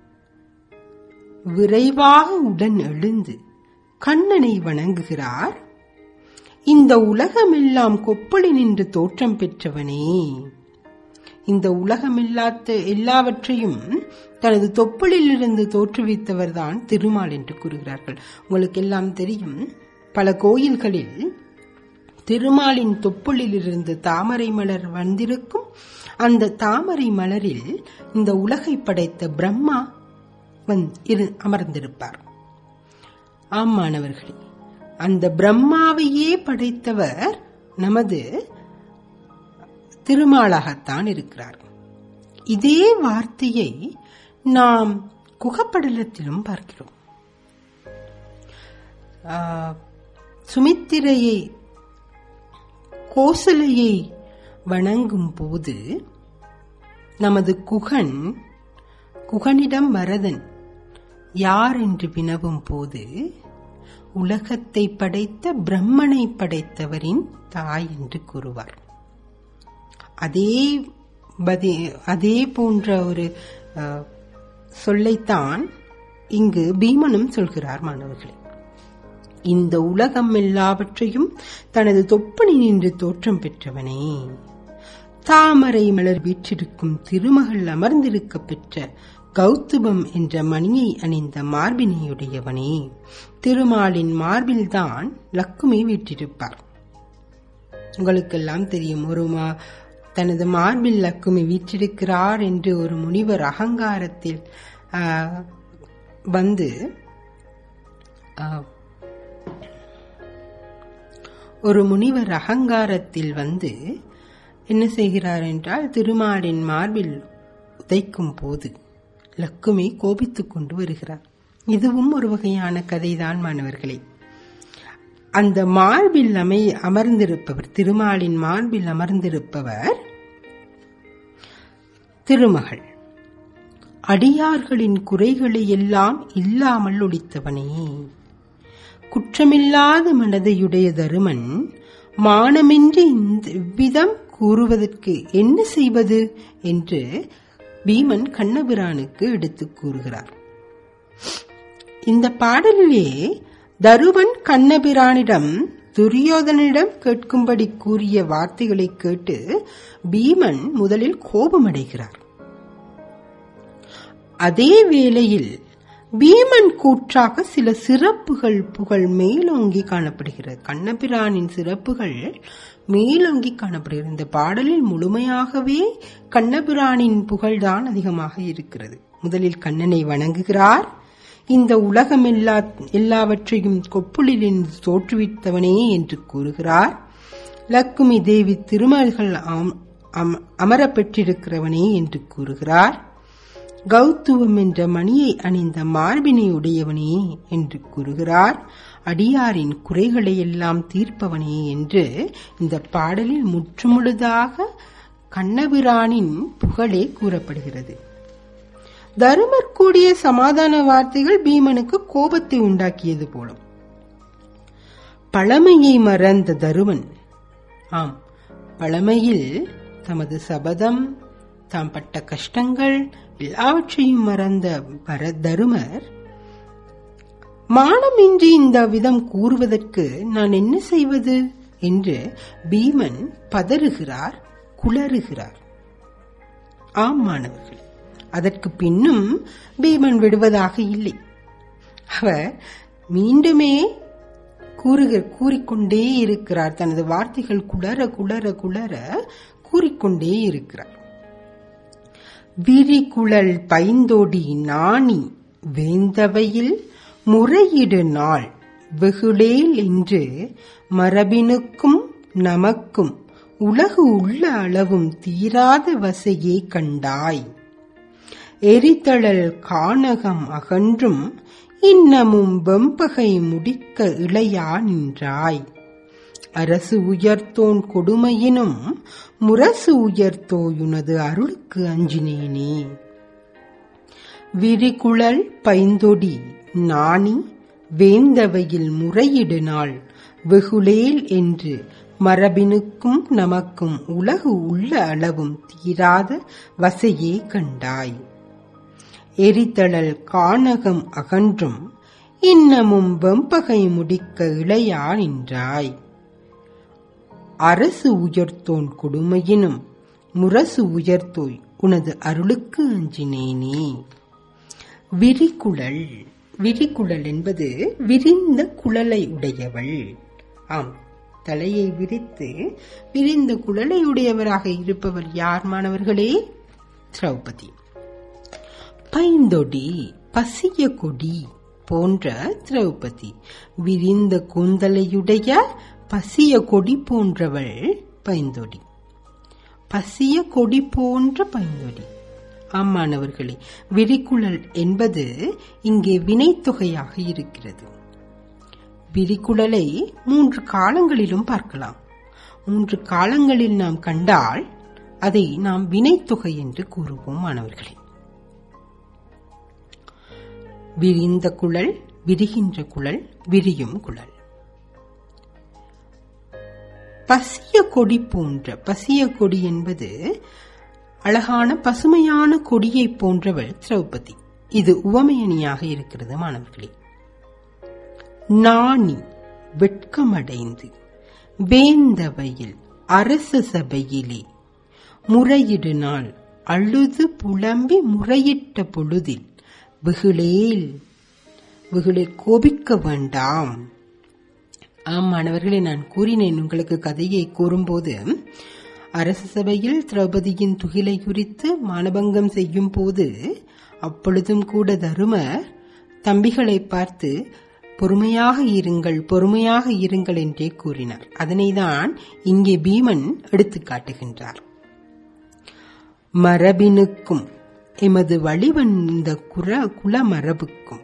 விரைவாக உடன் எழுந்து கண்ணனை வணங்குகிறார் இந்த உலகமெல்லாம் கொப்பளி நின்று தோற்றம் பெற்றவனே இந்த உலகமில்லாத எல்லாவற்றையும் தனது தொப்பலில் இருந்து தோற்றுவித்தவர்தான் திருமால் என்று கூறுகிறார்கள் உங்களுக்கு எல்லாம் தெரியும் பல கோயில்களில் திருமாலின் தொப்புளில் இருந்து தாமரை மலர் வந்திருக்கும் அந்த தாமரை மலரில் இந்த உலகை படைத்த பிரம்மா வந்து அமர்ந்திருப்பார் ஆம் மாணவர்களே அந்த பிரம்மாவையே படைத்தவர் நமது திருமாலாகத்தான் இருக்கிறார் இதே வார்த்தையை நாம் குகப்படலத்திலும் பார்க்கிறோம் சுமித்திரையை கோசலையை வணங்கும் போது நமது குகன் குகனிடம் வரதன் யார் என்று வினவும் போது உலகத்தை படைத்த பிரம்மனை படைத்தவரின் தாய் என்று கூறுவார் அதே அதே போன்ற ஒரு சொல்லைத்தான் இங்கு பீமனும் சொல்கிறார் மாணவர்களே இந்த உலகம் எல்லாவற்றையும் தனது தொப்பனி நின்று தோற்றம் பெற்றவனே தாமரை மலர் வீற்றிருக்கும் திருமகள் அமர்ந்திருக்க பெற்ற கௌதுபம் என்ற மணியை அணிந்த மார்பினையுடையவனே திருமாலின் மார்பில்தான் லக்குமி வீற்றிருப்பார் உங்களுக்கெல்லாம் தெரியும் ஒரு மா தனது மார்பில் லக்குமி வீற்றிருக்கிறார் என்று ஒரு முனிவர் அகங்காரத்தில் வந்து ஒரு முனிவர் அகங்காரத்தில் வந்து என்ன செய்கிறார் என்றால் திருமாலின் மார்பில் உதைக்கும் போது லக்குமி கோபித்துக் கொண்டு வருகிறார் இதுவும் ஒரு வகையான கதைதான் மாணவர்களே அந்த மார்பில் அமை அமர்ந்திருப்பவர் திருமாலின் மார்பில் அமர்ந்திருப்பவர் திருமகள் அடியார்களின் குறைகளை எல்லாம் இல்லாமல் ஒழித்தவனே குற்றமில்லாத மனதையுடைய தருமன் மானமின்றி இந்த இவ்விதம் கூறுவதற்கு என்ன செய்வது என்று பீமன் கண்ணபிரானுக்கு எடுத்துக் கூறுகிறார் இந்த பாடலிலே தருவன் கண்ணபிரானிடம் துரியோதனிடம் கேட்கும்படி கூறிய வார்த்தைகளை கேட்டு பீமன் முதலில் கோபமடைகிறார் அதே வேளையில் பீமன் கூற்றாக சில சிறப்புகள் புகழ் மேலோங்கி காணப்படுகிறது கண்ணபிரானின் சிறப்புகள் மேலோங்கி காணப்படுகிறது இந்த பாடலில் முழுமையாகவே கண்ணபிரானின் புகழ்தான் அதிகமாக இருக்கிறது முதலில் கண்ணனை வணங்குகிறார் இந்த உலகம் எல்லா எல்லாவற்றையும் கொப்புளிலின் தோற்றுவித்தவனே என்று கூறுகிறார் லக்குமி தேவி திருமல்கள் அம்- அம்- அமரப் பெற்றிருக்கிறவனே என்று கூறுகிறார் கௌத்துவம் என்ற மணியை அணிந்த மார்பினை உடையவனே என்று கூறுகிறார் அடியாரின் குறைகளை எல்லாம் தீர்ப்பவனே என்று இந்த பாடலில் முற்றுமுழுதாக கண்ணபிரானின் புகழே கூறப்படுகிறது தருமர் கூடிய சமாதான வார்த்தைகள் பீமனுக்கு கோபத்தை உண்டாக்கியது போலும் பழமையை மறந்த தருமன் ஆம் பழமையில் தமது சபதம் தாம் பட்ட கஷ்டங்கள் எல்லாவற்றையும் மறந்த பர தருமர் மானமின்றி இந்த விதம் கூறுவதற்கு நான் என்ன செய்வது என்று பீமன் பதறுகிறார் குளறுகிறார் ஆம் மாணவர்கள் அதற்கு பின்னும் பீமன் விடுவதாக இல்லை அவர் மீண்டுமே கூறுக கூறிக்கொண்டே இருக்கிறார் தனது வார்த்தைகள் குளற குளற குளற கூறிக்கொண்டே இருக்கிறார் விரிகுழல் பைந்தோடி நாணி வேந்தவையில் முறையிடு நாள் வெகுளேல் என்று மரபினுக்கும் நமக்கும் உலகு உள்ள அளவும் தீராத வசையே கண்டாய் எரித்தழல் கானகம் அகன்றும் இன்னமும் வெம்பகை முடிக்க இளையா நின்றாய் அரசு உயர்த்தோன் கொடுமையினும் முரசு உயர்த்தோயுனது அருளுக்கு அஞ்சினேனே விரிகுழல் பைந்தொடி நாணி வேந்தவையில் முறையிடு நாள் வெகுளேல் என்று மரபினுக்கும் நமக்கும் உலகு உள்ள அளவும் தீராத வசையே கண்டாய் எரித்தழல் கானகம் அகன்றும் இன்னமும் வெம்பகை முடிக்க இளையா நின்றாய் அரசு உயர்த்தோன் கொடுமையினும் முரசு உயர்த்தோய் உனது அருளுக்கு அஞ்சினேனே விரிகுழல் விரிகுழல் என்பது விரிந்த குழலை உடையவள் ஆம் தலையை விரித்து விரிந்த குழலை உடையவராக இருப்பவர் யார் மாணவர்களே திரௌபதி பைந்தொடி பசிய கொடி போன்ற திரௌபதி விரிந்த கூந்தலையுடைய பசிய கொடி போன்றவள் பைந்தொடி பசிய கொடி போன்ற பைந்தொடி ஆமானவர்களே விரிகுழல் என்பது இங்கே வினைத்தொகையாக இருக்கிறது விரிகுழலை மூன்று காலங்களிலும் பார்க்கலாம் மூன்று காலங்களில் நாம் கண்டால் அதை நாம் வினைத்தொகை என்று கூறுவோம் மாணவர்களே விரிந்த குழல் விரிகின்ற குழல் விரியும் குழல் பசிய கொடி போன்ற பசிய கொடி என்பது அழகான பசுமையான கொடியை போன்றவள் திரௌபதி இது உவமையணியாக இருக்கிறது மாணவர்களே நாணி வெட்கமடைந்து வேந்தவையில் அரச சபையிலே முறையிடு நாள் அழுது புலம்பி முறையிட்ட பொழுதில் வெகுளேல் வெகுளில் கோபிக்க வேண்டாம் ஆம் மாணவர்களே நான் கூறினேன் உங்களுக்கு கதையை கூறும்போது அரச சபையில் திரௌபதியின் துகிலை குறித்து மானபங்கம் செய்யும் போது அப்பொழுதும் கூட தருமர் தம்பிகளை பார்த்து பொறுமையாக இருங்கள் பொறுமையாக இருங்கள் என்றே கூறினார் அதனைதான் இங்கே பீமன் எடுத்துக் காட்டுகின்றார் மரபினுக்கும் எமது வழிவந்த குர குலமரபுக்கும்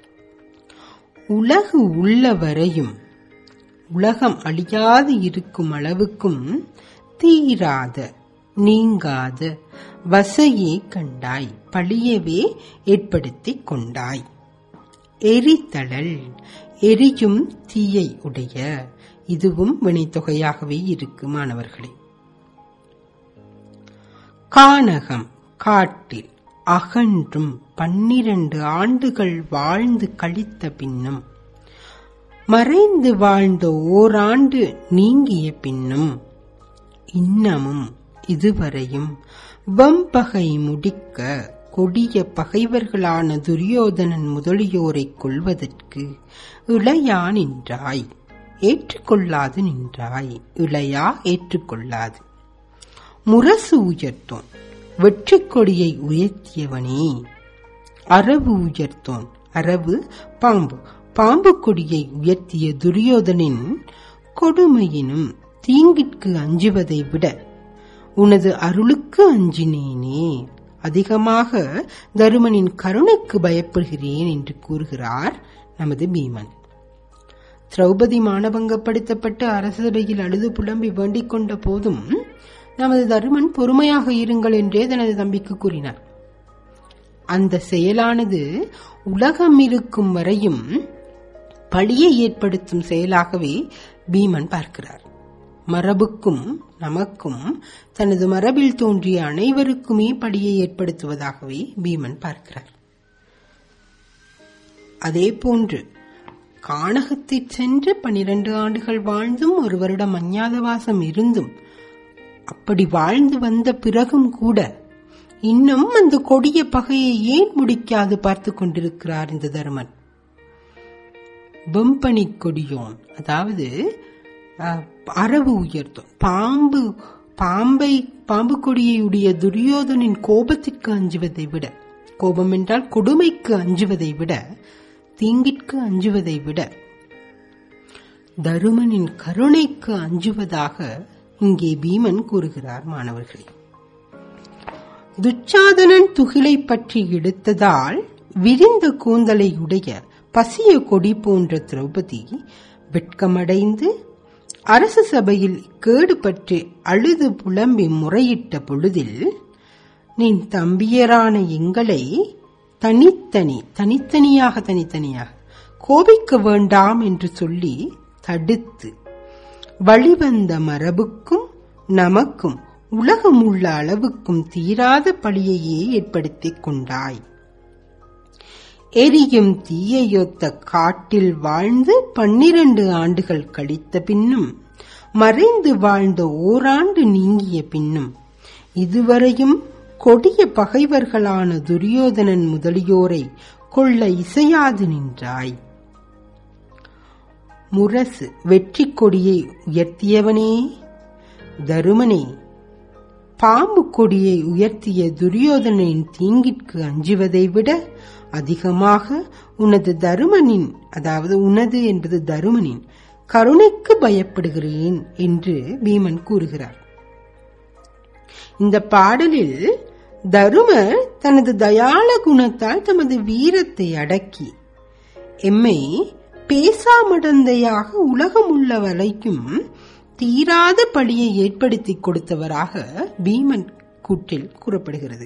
உலகு உள்ள வரையும் உலகம் அழியாது இருக்கும் அளவுக்கும் தீராத நீங்காத வசையே கண்டாய் பழியவே ஏற்படுத்திக் கொண்டாய் எரித்தழல் எரியும் தீயை உடைய இதுவும் வினைத்தொகையாகவே இருக்கு மாணவர்களே கானகம் காட்டில் அகன்றும் பன்னிரண்டு ஆண்டுகள் வாழ்ந்து கழித்த பின்னும் மறைந்து வாழ்ந்த ஓராண்டு நீங்கிய பின்னும் இன்னமும் இதுவரையும் வம்பகை முடிக்க கொடிய பகைவர்களான துரியோதனன் முதலியோரைக் கொள்வதற்கு இளையா நின்றாய் ஏற்றுக்கொள்ளாது நின்றாய் இளையா ஏற்றுக்கொள்ளாது முரசு உயர்த்தோன் வெற்றிக் கொடியை உயர்த்தியவனே அரவு உயர்த்தோன் அரவு பாம்பு பாம்பு கொடியை உயர்த்திய துரியோதனின் கொடுமையினும் தீங்கிற்கு அஞ்சுவதை விட உனது அருளுக்கு அஞ்சினேனே அதிகமாக தருமனின் கருணைக்கு பயப்படுகிறேன் என்று கூறுகிறார் நமது பீமன் திரௌபதி மானபங்கப்படுத்தப்பட்டு அரசபையில் அழுது புலம்பி வேண்டிக் கொண்ட போதும் நமது தருமன் பொறுமையாக இருங்கள் என்றே தனது தம்பிக்கு கூறினார் அந்த செயலானது உலகம் இருக்கும் வரையும் பழியை ஏற்படுத்தும் செயலாகவே பீமன் பார்க்கிறார் மரபுக்கும் நமக்கும் தனது மரபில் தோன்றிய அனைவருக்குமே பழியை ஏற்படுத்துவதாகவே பீமன் பார்க்கிறார் அதே போன்று கானகத்தைச் சென்று பனிரெண்டு ஆண்டுகள் வாழ்ந்தும் ஒரு வருடம் அஞ்ஞாதவாசம் இருந்தும் அப்படி வாழ்ந்து வந்த பிறகும் கூட இன்னும் அந்த கொடிய பகையை ஏன் முடிக்காது பார்த்து கொண்டிருக்கிறார் இந்த தருமன் வெம்பனி கொடியோன் அதாவது அஹ், அரவு உயர்த்தோன் பாம்பு பாம்பை பாம்பு கொடியை உடைய துரியோதனின் கோபத்திற்கு அஞ்சுவதை விட கோபம் என்றால் கொடுமைக்கு அஞ்சுவதை விட தீங்கிற்கு அஞ்சுவதை விட தருமனின் கருணைக்கு அஞ்சுவதாக இங்கே பீமன் கூறுகிறார் மாணவர்களே துச்சாதனன் துகிலை பற்றி எடுத்ததால் விரிந்த கூந்தலை உடைய பசிய கொடி போன்ற திரௌபதி வெட்கமடைந்து அரச சபையில் கேடு பற்றி அழுது புலம்பி முறையிட்ட பொழுதில் நின் தம்பியரான எங்களை தனித்தனி தனித்தனியாக தனித்தனியாக கோபிக்க வேண்டாம் என்று சொல்லி தடுத்து வழிவந்த மரபுக்கும் நமக்கும் உலகம் உள்ள அளவுக்கும் தீராத பழியையே ஏற்படுத்திக் கொண்டாய் எரியும் தீயையொத்த காட்டில் வாழ்ந்து பன்னிரண்டு ஆண்டுகள் கழித்த பின்னும் மறைந்து வாழ்ந்த ஓராண்டு நீங்கிய பின்னும் இதுவரையும் கொடிய பகைவர்களான துரியோதனன் முதலியோரை கொள்ள இசையாது நின்றாய் முரசு வெற்றி கொடியை உயர்த்தியவனே தருமனே பாம்பு கொடியை உயர்த்திய துரியோதனின் தீங்கிற்கு அஞ்சுவதை விட அதிகமாக உனது தருமனின் அதாவது உனது என்பது தருமனின் கருணைக்கு பயப்படுகிறேன் என்று பீமன் கூறுகிறார் இந்த பாடலில் தருமர் தனது தயாள குணத்தால் தமது வீரத்தை அடக்கி எம்மை பேசாமடந்தையாக உலகம் உள்ள வரைக்கும் தீராத பழியை ஏற்படுத்தி கொடுத்தவராக பீமன் கூற்றில் கூறப்படுகிறது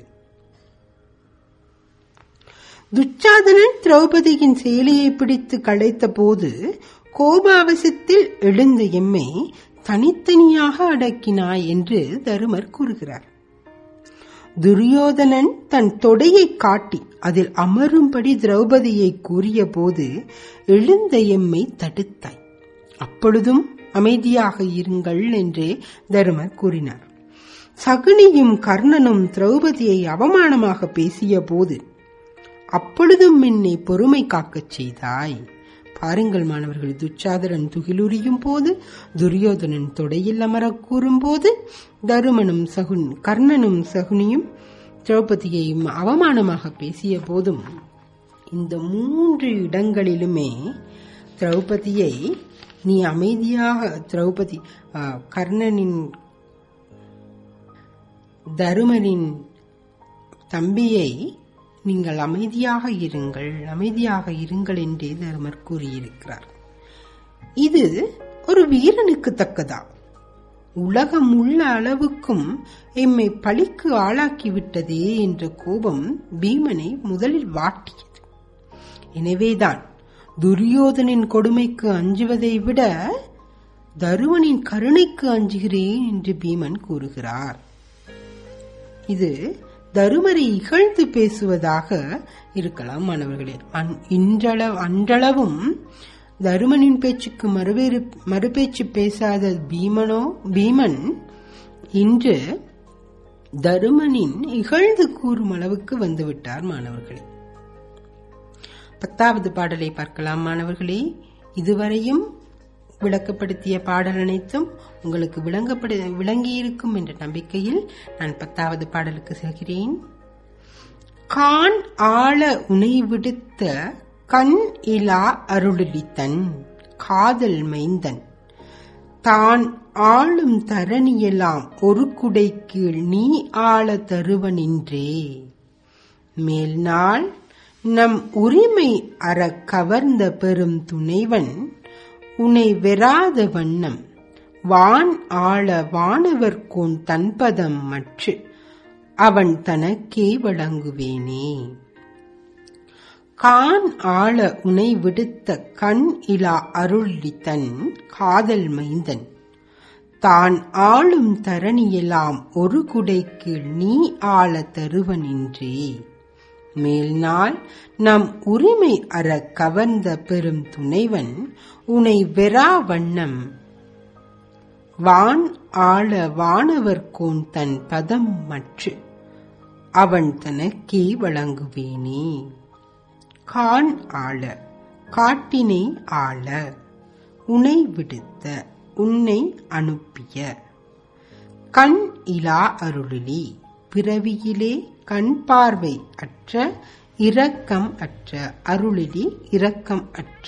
துச்சாதனன் திரௌபதியின் சேலையை பிடித்து களைத்த போது கோபாவசத்தில் எழுந்த எம்மை தனித்தனியாக அடக்கினாய் என்று தருமர் கூறுகிறார் துரியோதனன் தன் தொடையை காட்டி அதில் அமரும்படி திரௌபதியை கூறிய போது எழுந்த எம்மை தடுத்தாய் அப்பொழுதும் அமைதியாக இருங்கள் என்றே தருமர் கூறினார் சகுனியும் கர்ணனும் திரௌபதியை அவமானமாக பேசிய போது அப்பொழுதும் என்னை பொறுமை காக்கச் செய்தாய் பாருங்கள் மாணவர்கள் துச்சாதரன் துகிலுரியும் போது துரியோதனன் தொடையில் அமரக் கூறும் போது தருமனும் சகுன் கர்ணனும் சகுனியும் திரௌபதியையும் அவமானமாக பேசிய போதும் இந்த மூன்று இடங்களிலுமே திரௌபதியை நீ அமைதியாக திரௌபதி ஆ, கர்ணனின் தருமனின் தம்பியை நீங்கள் அமைதியாக இருங்கள் அமைதியாக இருங்கள் என்றே தருமர் கூறியிருக்கிறார் இது ஒரு வீரனுக்கு தக்கதா உலகம் உள்ள அளவுக்கும் எம்மை பழிக்கு ஆளாக்கிவிட்டதே என்ற கோபம் பீமனை முதலில் வாட்டியது எனவேதான் துரியோதனின் கொடுமைக்கு அஞ்சுவதை விட தருமனின் கருணைக்கு அஞ்சுகிறேன் என்று பீமன் கூறுகிறார் இது தருமரை இகழ்ந்து பேசுவதாக இருக்கலாம் மாணவர்களே அன்- இன்றளவு அன்றளவும் தருமனின் பேச்சுக்கு மறுவேறு மறுபேச்சு பேசாத பீமனோ பீமன் இன்று தருமனின் இகழ்ந்து கூறும் அளவுக்கு வந்துவிட்டார் மாணவர்களே பத்தாவது பாடலை பார்க்கலாம் மாணவர்களே இதுவரையும் விளக்கப்படுத்திய பாடல் அனைத்தும் உங்களுக்கு விளங்கப்படு விளங்கியிருக்கும் என்ற நம்பிக்கையில் நான் பத்தாவது பாடலுக்கு செல்கிறேன் கான் ஆள உனை விடுத்த கண் இலா அருளளித்தன் காதல் மைந்தன் தான் ஆளும் தரணியெல்லாம் ஒரு குடை கீழ் நீ ஆள தருவனின்றே மேல் நாள் நம் உரிமை அற கவர்ந்த பெரும் துணைவன் உனை வெறாத வண்ணம் வான் ஆள வானவர்கோன் தன்பதம் மற்று அவன் தனக்கே வழங்குவேனே கான் ஆள உனை விடுத்த கண் இலா அருளித்தன் காதல் மைந்தன் தான் ஆளும் தரணியெல்லாம் ஒரு குடை கீழ் நீ ஆள தருவனின்றே மேல் நாள் நம் உரிமை அற கவர்ந்த பெரும் துணைவன் உனை வெறா வண்ணம் வான் ஆள வானவர்கோன் தன் பதம் மற்று அவன் தனக்கே வழங்குவேனே கான் ஆள காட்டினை ஆள உனை விடுத்த உன்னை அனுப்பிய கண் இலா அருளிலி பிறவியிலே கண் பார்வை அற்ற இரக்கம் அற்ற அருளிலி இரக்கம் அற்ற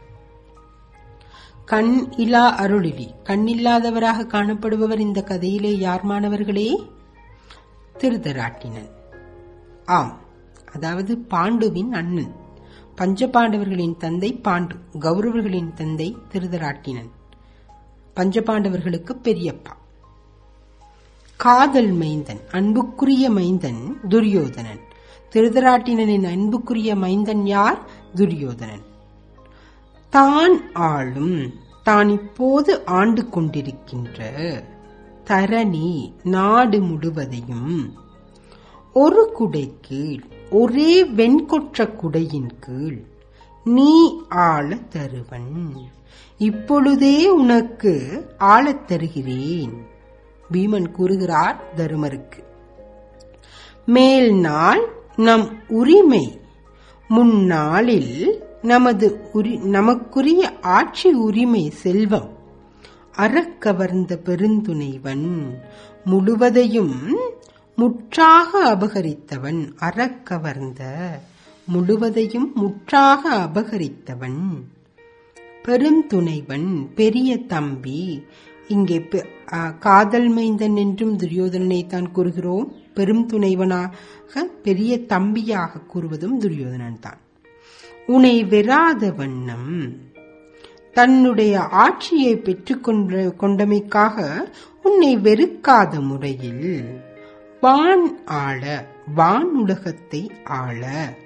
கண் இலா அருளிலி கண்ணில்லாதவராக காணப்படுபவர் இந்த கதையிலே யார் மாணவர்களே திருதராட்டினன் ஆம் அதாவது பாண்டுவின் அண்ணன் பஞ்சபாண்டவர்களின் தந்தை பாண்டு கௌரவர்களின் தந்தை திருதராட்டினன் பஞ்சபாண்டவர்களுக்கு பெரியப்பா காதல் மைந்தன் அன்புக்குரிய மைந்தன் துரியோதனன் திருதராட்டினனின் அன்புக்குரிய மைந்தன் யார் துரியோதனன் தான் ஆளும் தான் இப்போது ஆண்டு கொண்டிருக்கின்ற தரணி நாடு முழுவதையும் ஒரு குடை கீழ் ஒரே வெண்கொற்ற குடையின் கீழ் நீ ஆள தருவன் இப்பொழுதே உனக்கு ஆளத் தருகிறேன் பீமன் கூறுகிறார் தருமருக்கு மேல் நாள் நம் உரிமை முன்னாளில் நமது உரி நமக்குரிய ஆட்சி உரிமை செல்வம் அறக்கவர்ந்த பெருந்துணைவன் முழுவதையும் முற்றாக அபகரித்தவன் அறக்கவர்ந்த முழுவதையும் முற்றாக அபகரித்தவன் பெருந்துணைவன் பெரிய தம்பி இங்கே பெ- ஆ, காதல் மைந்தன் என்றும் துரியோதனனை தான் கூறுகிறோம் பெரும் துணைவனாக பெரிய தம்பியாக கூறுவதும் துரியோதனன் தான் உனை வெறாத வண்ணம் தன்னுடைய ஆட்சியை பெற்றுக்கொண்ட கொண்டமைக்காக உன்னை வெறுக்காத முறையில் வான் ஆள வான் உலகத்தை ஆள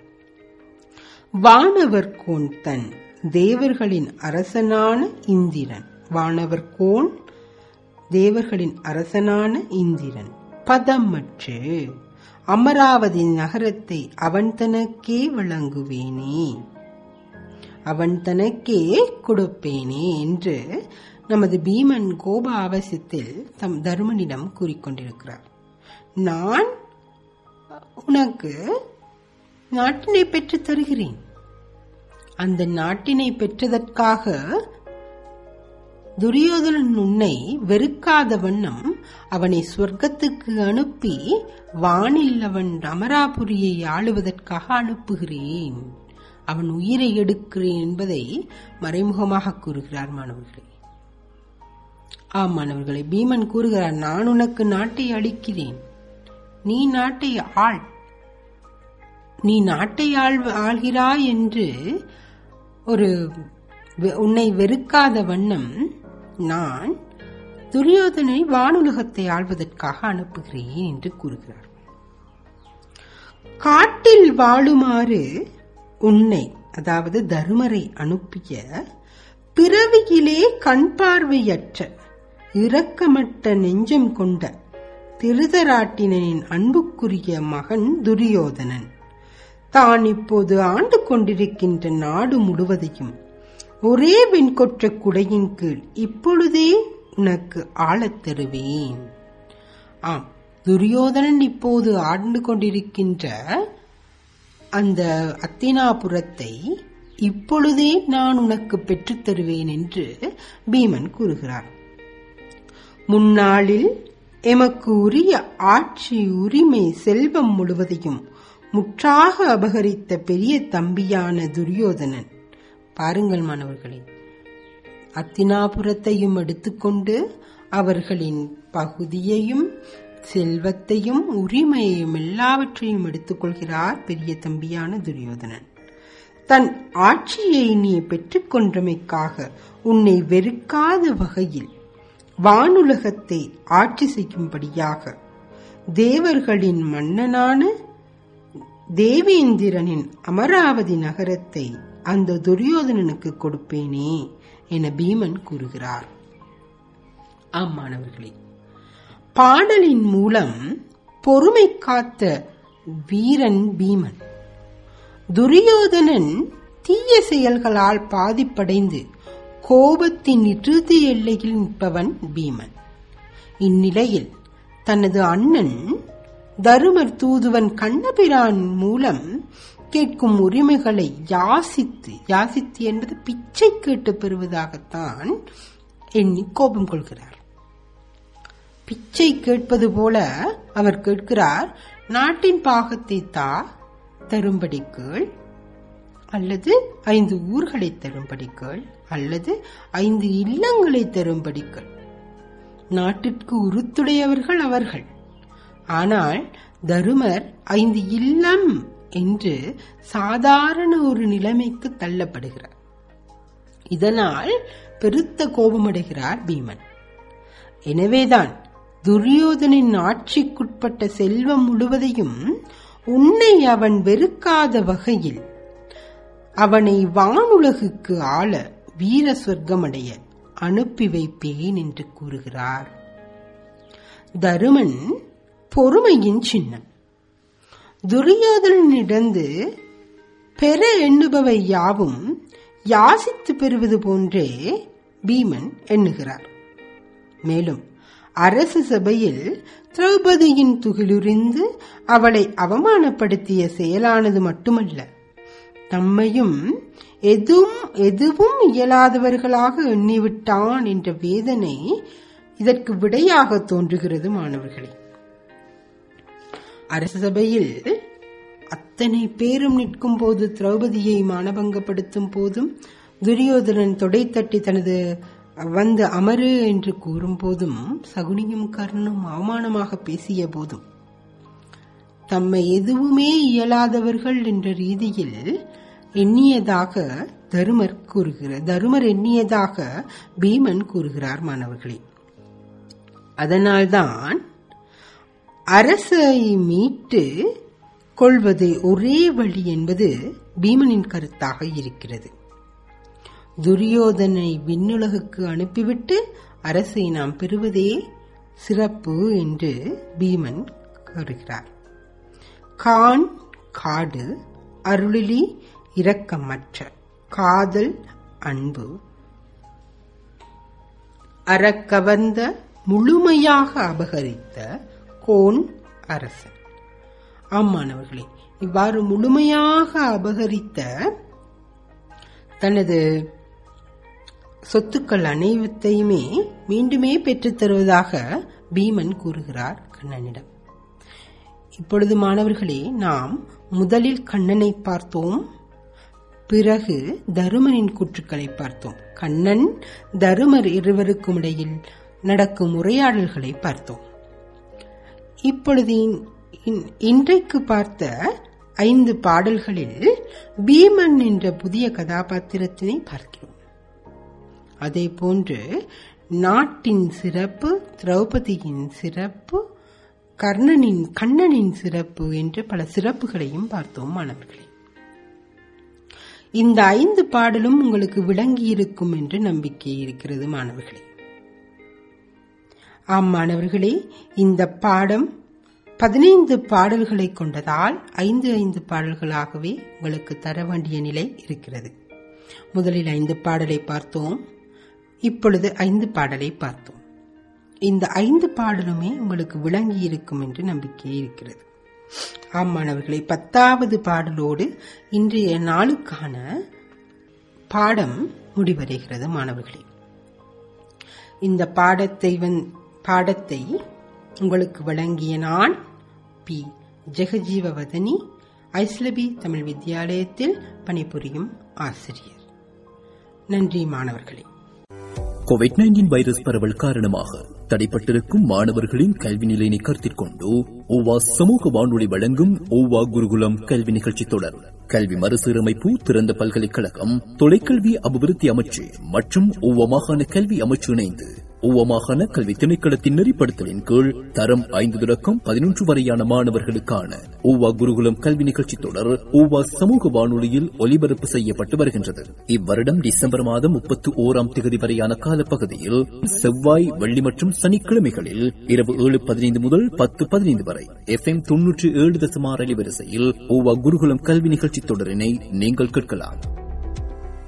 வானவர் கோன் தன் தேவர்களின் அரசனான இந்திரன் வானவர் கோன் தேவர்களின் அரசனான இந்திரன் பதமற்று அமராவதி நகரத்தை அவன் தனக்கே வழங்குவேனே அவன் தனக்கே கொடுப்பேனே என்று நமது பீமன் கோப ஆவசியத்தில் தம் தருமனிடம் கூறிக்கொண்டிருக்கிறார் நான் உனக்கு நாட்டினை பெற்றுத் தருகிறேன் அந்த நாட்டினை பெற்றதற்காக துரியோதனன் உன்னை வெறுக்காத வண்ணம் அவனை சொர்க்கத்துக்கு அனுப்பி வானில் அவன் அமராபுரியை ஆளுவதற்காக அனுப்புகிறேன் அவன் உயிரை எடுக்கிறேன் என்பதை மறைமுகமாக கூறுகிறார் மாணவர்களே ஆம் மாணவர்களே பீமன் கூறுகிறார் நான் உனக்கு நாட்டை அளிக்கிறேன் நீ நாட்டை ஆள் நீ நாட்டை ஆள் ஆள்கிறாய் என்று ஒரு வெ- உன்னை வெறுக்காத வண்ணம் நான் துரியோதனை வானுலகத்தை ஆள்வதற்காக அனுப்புகிறேன் என்று கூறுகிறார் காட்டில் வாழுமாறு உன்னை அதாவது தருமரை அனுப்பிய பிறவியிலே கண் பார்வையற்ற இரக்கமற்ற நெஞ்சம் கொண்ட திருதராட்டினனின் அன்புக்குரிய மகன் துரியோதனன் தான் இப்போது ஆண்டு கொண்டிருக்கின்ற நாடு முழுவதையும் ஒரே வெண்கொற்ற குடையின் கீழ் இப்பொழுதே உனக்கு ஆளத் தருவேன் ஆம் துரியோதனன் இப்போது ஆண்டு கொண்டிருக்கின்ற அந்த அத்தினாபுரத்தை இப்பொழுதே நான் உனக்கு பெற்றுத் தருவேன் என்று பீமன் கூறுகிறார் முன்னாளில் எமக்கு உரிய ஆட்சி உரிமை செல்வம் முழுவதையும் முற்றாக அபகரித்த பெரிய தம்பியான துரியோதனன் பாருங்கள் மாணவர்களே அத்தினாபுரத்தையும் எடுத்துக்கொண்டு அவர்களின் பகுதியையும் செல்வத்தையும் உரிமையையும் எல்லாவற்றையும் எடுத்துக்கொள்கிறார் பெரிய தம்பியான துரியோதனன் தன் ஆட்சியை நீ பெற்றுக்கொண்டமைக்காக உன்னை வெறுக்காத வகையில் வானுலகத்தை ஆட்சி செய்யும்படியாக தேவர்களின் மன்னனான தேவேந்திரனின் அமராவதி நகரத்தை அந்த துரியோதனனுக்கு கொடுப்பேனே என பீமன் கூறுகிறார் ஆம் மாணவர்களே பாடலின் மூலம் பொறுமை காத்த வீரன் பீமன் துரியோதனன் தீய செயல்களால் பாதிப்படைந்து கோபத்தின் இறுதி எல்லையில் நிற்பவன் பீமன் இந்நிலையில் தனது அண்ணன் தருமர் தூதுவன் கண்ணபிரான் மூலம் கேட்கும் உரிமைகளை யாசித்து யாசித்து என்பது பிச்சை கேட்டு பெறுவதாகத்தான் எண்ணி கோபம் கொள்கிறார் பிச்சை கேட்பது போல அவர் கேட்கிறார் நாட்டின் பாகத்தை தா தரும்படி கேள் அல்லது ஐந்து ஊர்களை தரும்படி கேள் அல்லது ஐந்து இல்லங்களை தரும்படி கேள் நாட்டிற்கு உருத்துடையவர்கள் அவர்கள் ஆனால் தருமர் ஐந்து இல்லம் என்று சாதாரண ஒரு நிலைமைக்கு தள்ளப்படுகிறார் இதனால் பெருத்த கோபமடைகிறார் பீமன் எனவேதான் துரியோதனின் ஆட்சிக்குட்பட்ட செல்வம் முழுவதையும் உன்னை அவன் வெறுக்காத வகையில் அவனை வானுலகுக்கு ஆள வீர சொர்க்கமடைய அனுப்பி வைப்பேன் என்று கூறுகிறார் தருமன் பொறுமையின் சின்னம் துரியோதனிடந்து பெற எண்ணுபவை யாவும் யாசித்து பெறுவது போன்றே பீமன் எண்ணுகிறார் மேலும் அரசு சபையில் திரௌபதியின் துகிலுரிந்து அவளை அவமானப்படுத்திய செயலானது மட்டுமல்ல தம்மையும் எதுவும் எதுவும் இயலாதவர்களாக எண்ணிவிட்டான் என்ற வேதனை இதற்கு விடையாக தோன்றுகிறது மாணவர்களே அரச சபையில் அத்தனை பேரும் நிற்கும் போது திரௌபதியை மானபங்கப்படுத்தும் போதும் துரியோதனன் தொடை தட்டி தனது வந்து அமரு என்று கூறும் போதும் சகுனியும் கர்ணனும் அவமானமாக பேசிய போதும் தம்மை எதுவுமே இயலாதவர்கள் என்ற ரீதியில் எண்ணியதாக தருமர் கூறுகிறார் தருமர் எண்ணியதாக பீமன் கூறுகிறார் மாணவர்களே அதனால்தான் அரசை மீட்டு கொள்வது ஒரே வழி என்பது பீமனின் கருத்தாக இருக்கிறது துரியோதனை விண்ணுலகுக்கு அனுப்பிவிட்டு அரசை நாம் பெறுவதே சிறப்பு என்று பீமன் கூறுகிறார் கான் காடு அருளிலி இரக்கமற்ற காதல் அன்பு அறக்கவர்ந்த முழுமையாக அபகரித்த கோன் அரசன் ஆமானவர்களே இவ்வாறு முழுமையாக அபகரித்த தனது சொத்துக்கள் அனைத்தையுமே மீண்டுமே பெற்றுத் தருவதாக பீமன் கூறுகிறார் கண்ணனிடம் இப்பொழுது மாணவர்களே நாம் முதலில் கண்ணனை பார்த்தோம் பிறகு தருமனின் கூற்றுக்களை பார்த்தோம் கண்ணன் தருமர் இருவருக்கும் இடையில் நடக்கும் உரையாடல்களை பார்த்தோம் இப்பொழுது இன்றைக்கு பார்த்த ஐந்து பாடல்களில் பீமன் என்ற புதிய கதாபாத்திரத்தினை பார்க்கிறோம் அதே போன்று நாட்டின் சிறப்பு திரௌபதியின் சிறப்பு கர்ணனின் கண்ணனின் சிறப்பு என்று பல சிறப்புகளையும் பார்த்தோம் மாணவர்களே இந்த ஐந்து பாடலும் உங்களுக்கு விளங்கி இருக்கும் என்று நம்பிக்கை இருக்கிறது மாணவர்களே ஆம் மாணவர்களே இந்த பாடம் பதினைந்து பாடல்களை கொண்டதால் ஐந்து ஐந்து பாடல்களாகவே உங்களுக்கு தர வேண்டிய நிலை இருக்கிறது முதலில் ஐந்து பாடலை பார்த்தோம் இப்பொழுது ஐந்து பாடலை பார்த்தோம் இந்த ஐந்து பாடலுமே உங்களுக்கு விளங்கி இருக்கும் என்று நம்பிக்கை இருக்கிறது ஆம் மாணவர்களே பத்தாவது பாடலோடு இன்றைய நாளுக்கான பாடம் முடிவடைகிறது மாணவர்களே இந்த பாடத்தை வந் பாடத்தை உங்களுக்கு வழங்கிய நான் பி ஜெகஜீவவதனி ஐஸ்லபி தமிழ் வித்தியாலயத்தில் பணிபுரியும் ஆசிரியர் நன்றி மாணவர்களே கோவிட் நைன்டீன் வைரஸ் பரவல் காரணமாக தடைப்பட்டிருக்கும் மாணவர்களின் கல்வி நிலையினை கருத்தில் கொண்டு ஓவா சமூக வானொலி வழங்கும் ஓவா குருகுலம் கல்வி நிகழ்ச்சி தொடர் கல்வி மறுசீரமைப்பு திறந்த பல்கலைக்கழகம் தொலைக்கல்வி அபிவிருத்தி அமைச்சு மற்றும் ஓவா மாகாண கல்வி அமைச்சு இணைந்து ஓவா மாகாண கல்வி திணைக்களத்தின் நெறிப்படுத்தலின் கீழ் தரம் ஐந்து தொடக்கம் பதினொன்று வரையான மாணவர்களுக்கான ஓவா குருகுலம் கல்வி நிகழ்ச்சி தொடர் ஓவா சமூக வானொலியில் ஒலிபரப்பு செய்யப்பட்டு வருகின்றது இவ்வருடம் டிசம்பர் மாதம் முப்பத்தி ஓராம் தேதி வரையான காலப்பகுதியில் செவ்வாய் வெள்ளி மற்றும் சனிக்கிழமைகளில் இரவு ஏழு பதினைந்து முதல் பத்து பதினைந்து வரை எஃப் எம் தொன்னூற்றி ஏழு தசமார் அலைவரிசையில் ஓவா குருகுலம் கல்வி நிகழ்ச்சி தொடரினை நீங்கள் கேட்கலாம்